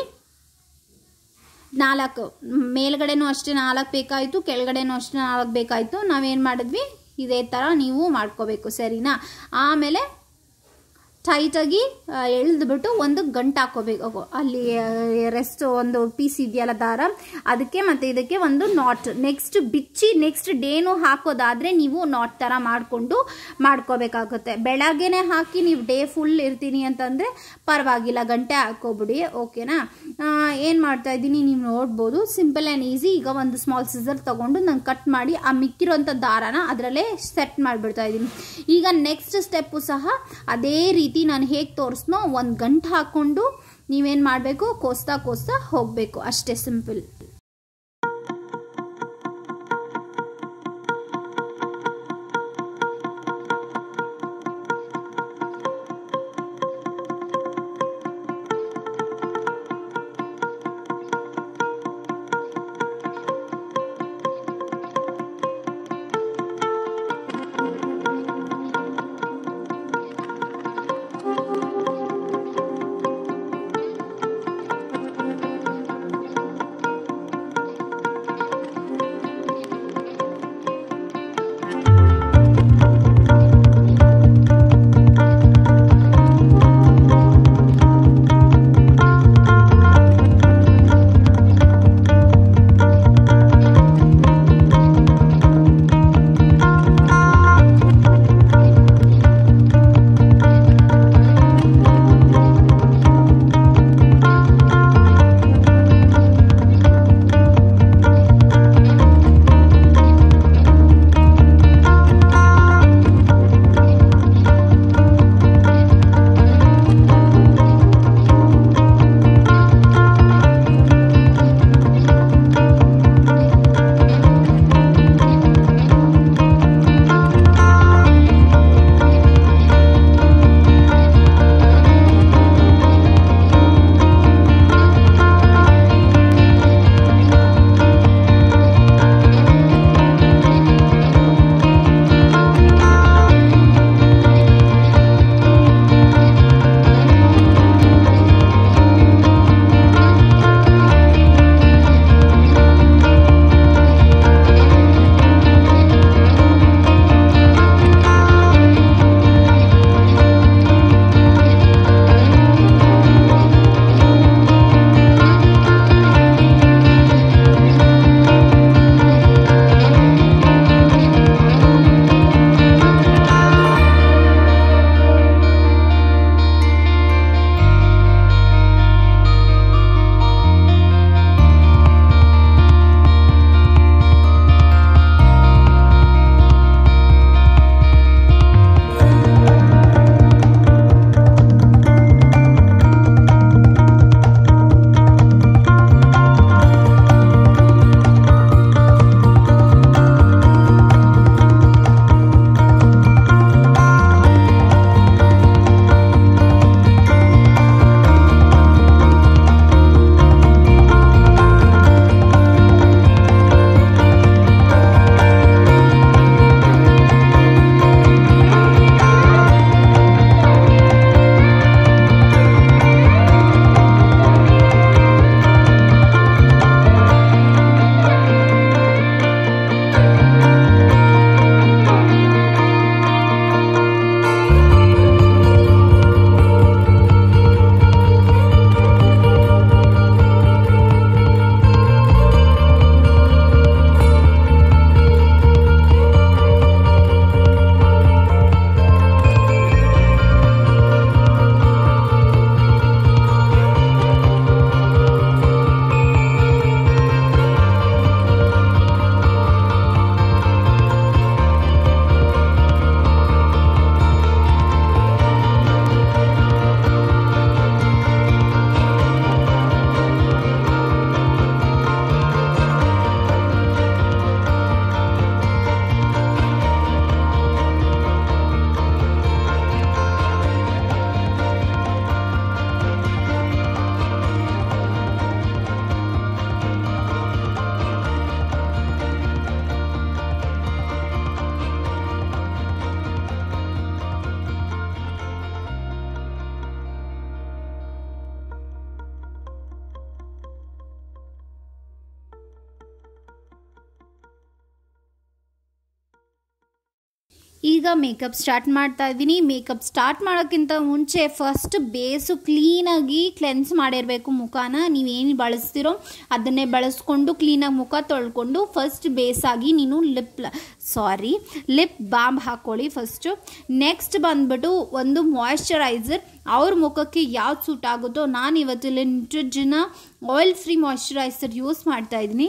Speaker 1: ನಾಲ್ಕು ಮೇಲ್ಗಡೆನೂ ಅಷ್ಟೇ ನಾಲ್ಕು ಬೇಕಾಯಿತು ಕೆಳಗಡೆನೂ ಅಷ್ಟೇ ನಾಲ್ಕು ಬೇಕಾಯಿತು ನಾವೇನು ಮಾಡಿದ್ವಿ ಇದೇ ಥರ ನೀವು ಮಾಡ್ಕೋಬೇಕು ಸರಿನಾ ಆಮೇಲೆ ಟೈಟಾಗಿ ಎಳೆದ್ಬಿಟ್ಟು ಒಂದು ಗಂಟು ಹಾಕೋಬೇಕು ಅಲ್ಲಿ ರೆಸ್ಟ್ ಒಂದು ಪೀಸ್ ಇದೆಯಲ್ಲ ದಾರ ಅದಕ್ಕೆ ಮತ್ತು ಇದಕ್ಕೆ ಒಂದು ನಾಟ್ ನೆಕ್ಸ್ಟ್ ಬಿಚ್ಚಿ ನೆಕ್ಸ್ಟ್ ಡೇನು ಹಾಕೋದಾದರೆ ನೀವು ನಾಟ್ ಥರ ಮಾಡಿಕೊಂಡು ಮಾಡ್ಕೋಬೇಕಾಗುತ್ತೆ ಬೆಳಗ್ಗೆನೆ ಹಾಕಿ ನೀವು ಡೇ ಫುಲ್ ಇರ್ತೀನಿ ಅಂತಂದರೆ ಪರವಾಗಿಲ್ಲ ಗಂಟೆ ಹಾಕೋಬಿಡಿ ಓಕೆನಾ ಏನು ಮಾಡ್ತಾ ಇದ್ದೀನಿ ನೀವು ನೋಡ್ಬೋದು ಸಿಂಪಲ್ ಆ್ಯಂಡ್ ಈಸಿ ಈಗ ಒಂದು ಸ್ಮಾಲ್ ಸಿಸರ್ ತೊಗೊಂಡು ನಾನು ಕಟ್ ಮಾಡಿ ಆ ಮಿಕ್ಕಿರೋಂಥ ದಾರನ ಅದರಲ್ಲೇ ಸೆಟ್ ಮಾಡಿಬಿಡ್ತಾ ಇದ್ದೀನಿ ಈಗ ನೆಕ್ಸ್ಟ್ ಸ್ಟೆಪ್ಪು ಸಹ ಅದೇ ರೀತಿ ನಾನು ಹೇಗೆ ತೋರಿಸ್ನೋ ಒಂದು ಗಂಟು ಹಾಕ್ಕೊಂಡು ನೀವೇನು ಮಾಡಬೇಕು ಕೋಸ್ತಾ ಕೋಸ್ತಾ ಹೋಗಬೇಕು ಅಷ್ಟೇ ಸಿಂಪಲ್ ಈಗ ಮೇಕಪ್ ಸ್ಟಾರ್ಟ್ ಮಾಡ್ತಾ ಇದ್ದೀನಿ ಮೇಕಪ್ ಸ್ಟಾರ್ಟ್ ಮಾಡೋಕ್ಕಿಂತ ಮುಂಚೆ ಫಸ್ಟ್ ಬೇಸು ಕ್ಲೀನಾಗಿ ಕ್ಲೆನ್ಸ್ ಮಾಡಿರಬೇಕು ಮುಖನ ನೀವೇನು ಬಳಸ್ತಿರೋ ಅದನ್ನೇ ಬಳಸ್ಕೊಂಡು ಕ್ಲೀನಾಗಿ ಮುಖ ತೊಳ್ಕೊಂಡು ಫಸ್ಟ್ ಬೇಸಾಗಿ ನೀನು ಲಿಪ್ ಸಾರಿ ಲಿಪ್ ಬಾಮ್ ಹಾಕ್ಕೊಳ್ಳಿ ಫಸ್ಟು ನೆಕ್ಸ್ಟ್ ಬಂದ್ಬಿಟ್ಟು ಒಂದು ಮಾಯ್ಶ್ಚರೈಸರ್ ಅವ್ರ ಮುಖಕ್ಕೆ ಯಾವ್ದು ಸೂಟ್ ಆಗುತ್ತೋ ನಾನು ಇವತ್ತಿಲ್ಲಿ ನಿಟ್ರಜಿನ ಆಯಿಲ್ ಫ್ರೀ ಮಾಯ್ಶ್ಚರೈಸರ್ ಯೂಸ್ ಮಾಡ್ತಾ ಇದ್ದೀನಿ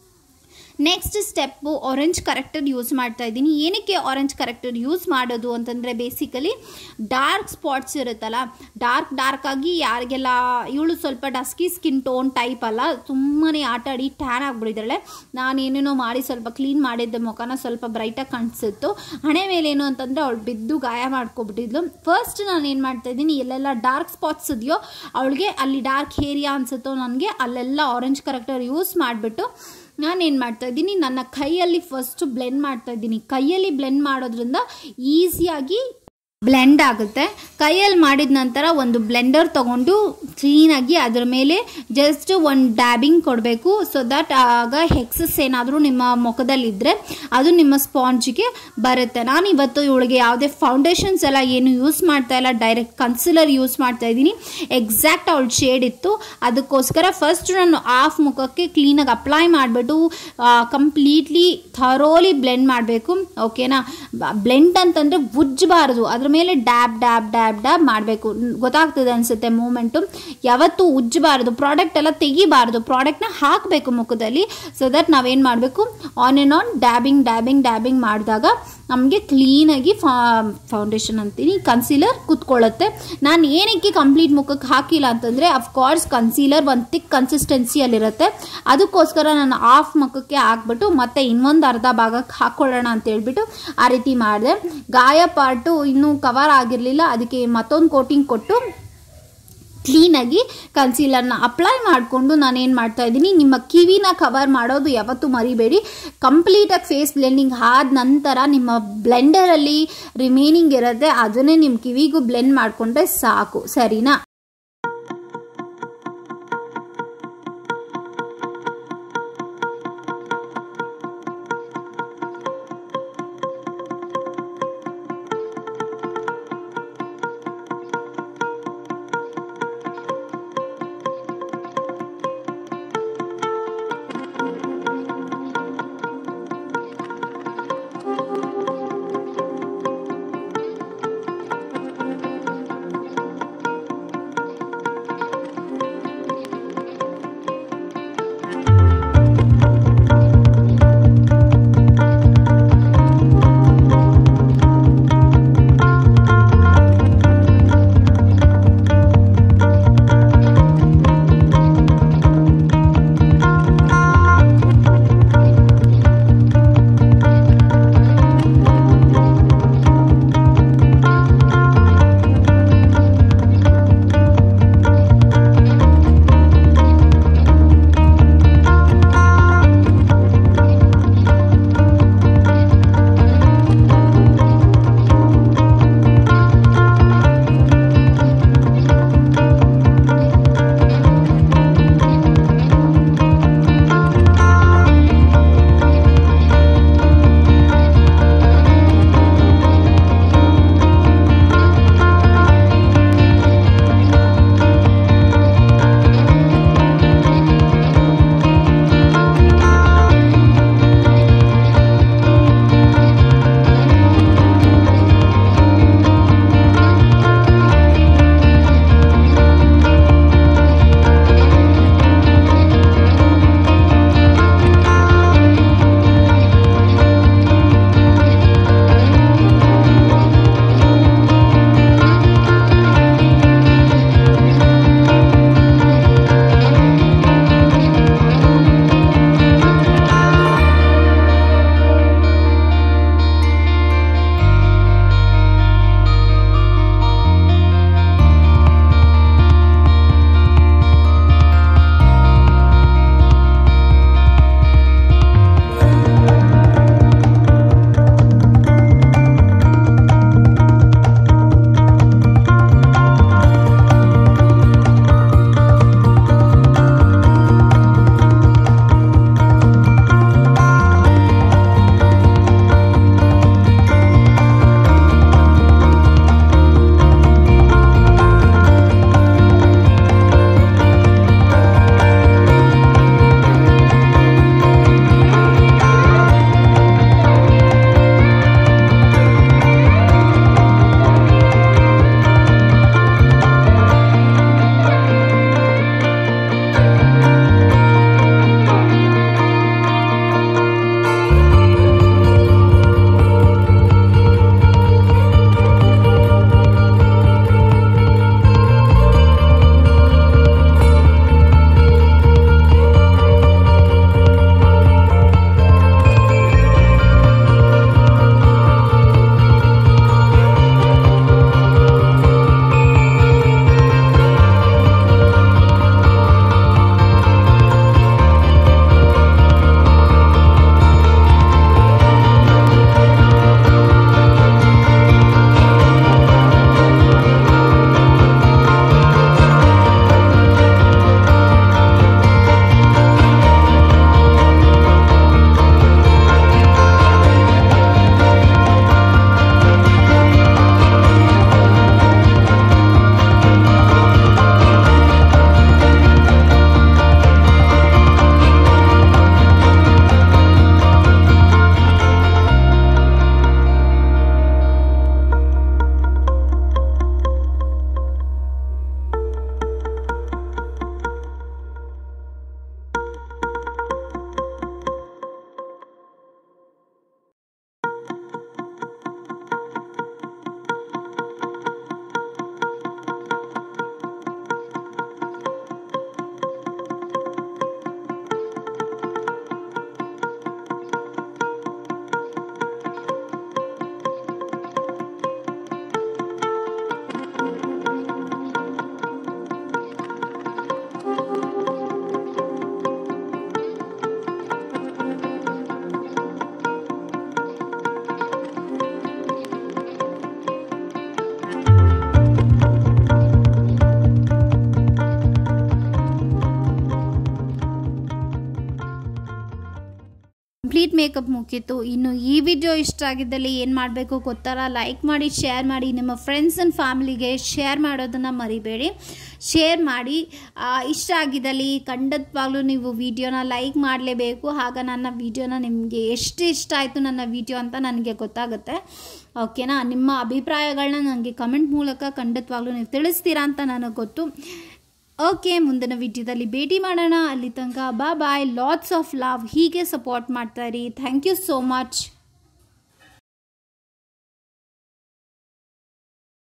Speaker 1: next step orange corrector use ಮಾಡ್ತಾ ಇದ್ದೀನಿ ಏನಕ್ಕೆ ಆರೆಂಜ್ ಕರೆಕ್ಟರ್ ಯೂಸ್ ಮಾಡೋದು ಅಂತಂದರೆ ಬೇಸಿಕಲಿ ಡಾರ್ಕ್ ಸ್ಪಾಟ್ಸ್ ಇರುತ್ತಲ್ಲ ಡಾರ್ಕ್ ಡಾರ್ಕ್ ಆಗಿ ಯಾರಿಗೆಲ್ಲ ಇವಳು ಸ್ವಲ್ಪ ಡಸ್ಕಿ ಸ್ಕಿನ್ ಟೋನ್ ಟೈಪ್ ಅಲ್ಲ ತುಂಬನೇ ಆಟ ಆಡಿ ಟ್ಯಾನ್ ಆಗಿಬಿಟ್ಟಿದ್ದಾಳೆ ನಾನು ಏನೇನೋ ಮಾಡಿ ಸ್ವಲ್ಪ ಕ್ಲೀನ್ ಮಾಡಿದ್ದೆ ಮುಖನ ಸ್ವಲ್ಪ ಬ್ರೈಟಾಗಿ ಕಾಣಿಸಿತ್ತು ಹಣೆ ಮೇಲೆ ಏನು ಅಂತಂದರೆ ಅವಳು ಬಿದ್ದು ಗಾಯ ಮಾಡ್ಕೊಬಿಟ್ಟಿದ್ಲು ಫಸ್ಟ್ ನಾನು ಏನು ಮಾಡ್ತಾ ಇದ್ದೀನಿ ಎಲ್ಲೆಲ್ಲ ಡಾರ್ಕ್ ಸ್ಪಾಟ್ಸ್ ಇದೆಯೋ ಅವಳಿಗೆ ಅಲ್ಲಿ ಡಾರ್ಕ್ ಏರಿಯಾ ಅನಿಸುತ್ತೋ ನನಗೆ ಅಲ್ಲೆಲ್ಲ ಆರೆಂಜ್ ಕರೆಕ್ಟರ್ ಯೂಸ್ ಮಾಡಿಬಿಟ್ಟು ನಾನೇನು ಮಾಡ್ತಾ ಇದ್ದೀನಿ ನನ್ನ ಕೈಯಲ್ಲಿ ಫಸ್ಟು ಬ್ಲೆಂಡ್ ಮಾಡ್ತಾ ಇದ್ದೀನಿ ಕೈಯಲ್ಲಿ ಬ್ಲೆಂಡ್ ಮಾಡೋದ್ರಿಂದ ಈಸಿಯಾಗಿ ಬ್ಲೆಂಡ್ ಆಗುತ್ತೆ ಕೈಯಲ್ಲಿ ಮಾಡಿದ ನಂತರ ಒಂದು ಬ್ಲೆಂಡರ್ ತೊಗೊಂಡು ಕ್ಲೀನಾಗಿ ಅದರ ಮೇಲೆ ಜಸ್ಟ್ ಒಂದು ಡ್ಯಾಬಿಂಗ್ ಕೊಡಬೇಕು ಸೊ ದಟ್ ಆಗ ಹೆಕ್ಸಸ್ ಏನಾದರೂ ನಿಮ್ಮ ಮುಖದಲ್ಲಿದ್ದರೆ ಅದು ನಿಮ್ಮ ಸ್ಪಾಂಜಿಗೆ ಬರುತ್ತೆ ನಾನು ಇವತ್ತು ಇವಳಿಗೆ ಯಾವುದೇ ಫೌಂಡೇಶನ್ಸ್ ಎಲ್ಲ ಏನು ಯೂಸ್ ಮಾಡ್ತಾ ಇಲ್ಲ ಡೈರೆಕ್ಟ್ ಕನ್ಸಿಲರ್ ಯೂಸ್ ಮಾಡ್ತಾ ಇದ್ದೀನಿ ಎಕ್ಸಾಕ್ಟ್ ಅವಳ ಶೇಡ್ ಇತ್ತು ಅದಕ್ಕೋಸ್ಕರ ಫಸ್ಟ್ ನಾನು ಆಫ್ ಮುಖಕ್ಕೆ ಕ್ಲೀನಾಗಿ ಅಪ್ಲೈ ಮಾಡಿಬಿಟ್ಟು ಕಂಪ್ಲೀಟ್ಲಿ ಥರೋಲಿ ಬ್ಲೆಂಡ್ ಮಾಡಬೇಕು ಓಕೆನಾ ಬ್ಲೆಂಡ್ ಅಂತಂದರೆ ಉಜ್ಜಬಾರ್ದು ಅದ್ರ ಮೇಲೆ ಡ್ಯಾಬ್ ಡ್ಯಾಬ್ ಡ್ಯಾಬ್ ಡ್ಯಾಬ್ ಮಾಡಬೇಕು ಗೊತ್ತಾಗ್ತದೆ ಅನಿಸುತ್ತೆ ಮೂಮೆಂಟು ಯಾವತ್ತೂ ಉಜ್ಜಬಾರ್ದು ಪ್ರಾಡಕ್ಟ್ ಎಲ್ಲ ತೆಗಿಬಾರ್ದು ಪ್ರಾಡಕ್ಟ್ನ ಹಾಕಬೇಕು ಮುಖದಲ್ಲಿ ಸೊ ದಟ್ ನಾವೇನು ಮಾಡಬೇಕು on and on dabbing dabbing dabbing ಮಾಡಿದಾಗ ನಮಗೆ ಕ್ಲೀನಾಗಿ ಫಾ ಫೌಂಡೇಶನ್ ಅಂತೀನಿ ಕನ್ಸೀಲರ್ ಕುತ್ಕೊಳ್ಳುತ್ತೆ ನಾನು ಏನಕ್ಕೆ ಕಂಪ್ಲೀಟ್ ಮುಖಕ್ಕೆ ಹಾಕಿಲ್ಲ ಅಂತಂದರೆ ಅಫ್ಕೋರ್ಸ್ ಕನ್ಸೀಲರ್ ಒಂದು ತಿಕ್ ಕನ್ಸಿಸ್ಟೆನ್ಸಿಯಲ್ಲಿರುತ್ತೆ ಅದಕ್ಕೋಸ್ಕರ ನಾನು ಆಫ್ ಮುಖಕ್ಕೆ ಹಾಕ್ಬಿಟ್ಟು ಮತ್ತೆ ಇನ್ನೊಂದು ಅರ್ಧ ಭಾಗಕ್ಕೆ ಹಾಕ್ಕೊಳ್ಳೋಣ ಅಂತ ಹೇಳ್ಬಿಟ್ಟು ಆ ರೀತಿ ಮಾಡಿದೆ ಗಾಯ ಪಾರ್ಟು ಇನ್ನೂ ಕವರ್ ಆಗಿರಲಿಲ್ಲ ಅದಕ್ಕೆ ಮತ್ತೊಂದು ಕೋಟಿಂಗ್ ಕೊಟ್ಟು ಕ್ಲೀನಾಗಿ ಕನ್ಸೀಲರ್ನ ಅಪ್ಲೈ ಮಾಡಿಕೊಂಡು ನಾನೇನು ಮಾಡ್ತಾ ಇದ್ದೀನಿ ನಿಮ್ಮ ಕಿವಿನ ಕವರ್ ಮಾಡೋದು ಯಾವತ್ತೂ ಮರಿಬೇಡಿ ಕಂಪ್ಲೀಟಾಗಿ ಫೇಸ್ ಬ್ಲೆಂಡಿಂಗ್ ಆದ ನಂತರ ನಿಮ್ಮ ಬ್ಲೆಂಡರಲ್ಲಿ ರಿಮೈನಿಂಗ್ ಇರುತ್ತೆ ಅದನ್ನೇ ನಿಮ್ಮ ಕಿವಿಗೂ ಬ್ಲೆಂಡ್ ಮಾಡಿಕೊಂಡ್ರೆ ಸಾಕು ಸರಿನಾ ಕಂಪ್ಲೀಟ್ ಮೇಕಪ್ ಮುಗೀತು ಇನ್ನು ಈ ವಿಡಿಯೋ ಇಷ್ಟ ಆಗಿದ್ದಲ್ಲಿ ಏನು ಮಾಡಬೇಕು ಗೊತ್ತಾರ ಲೈಕ್ ಮಾಡಿ ಶೇರ್ ಮಾಡಿ ನಿಮ್ಮ ಫ್ರೆಂಡ್ಸ್ ಆ್ಯಂಡ್ ಫ್ಯಾಮಿಲಿಗೆ ಶೇರ್ ಮಾಡೋದನ್ನು ಮರಿಬೇಡಿ ಶೇರ್ ಮಾಡಿ ಆ, ಇಷ್ಟ ಆಗಿದ್ದಲ್ಲಿ ಖಂಡಿತವಾಗ್ಲೂ ನೀವು ವಿಡಿಯೋನ ಲೈಕ್ ಮಾಡಲೇಬೇಕು ಆಗ ನನ್ನ ವಿಡಿಯೋನ ನಿಮಗೆ ಎಷ್ಟು ಇಷ್ಟ ಆಯಿತು ನನ್ನ ವಿಡಿಯೋ ಅಂತ ನನಗೆ ಗೊತ್ತಾಗುತ್ತೆ ಓಕೆನಾ ನಿಮ್ಮ ಅಭಿಪ್ರಾಯಗಳನ್ನ ನನಗೆ ಕಮೆಂಟ್ ಮೂಲಕ ಖಂಡಿತವಾಗ್ಲೂ ನೀವು ತಿಳಿಸ್ತೀರಾ ಅಂತ ನನಗೆ ಗೊತ್ತು ಓಕೆ ಮುಂದಿನ ವಿಡಿಯೋದಲ್ಲಿ ಭೇಟಿ ಮಾಡೋಣ ಅಲ್ಲಿ ತನಕ ಬಾ ಬಾಯ್ ಲಾಟ್ಸ್ ಆಫ್ ಲವ್ ಹೀಗೆ ಸಪೋರ್ಟ್ ಮಾಡ್ತಾ ಇರಿ ಥ್ಯಾಂಕ್ ಯು ಸೋ ಮಚ್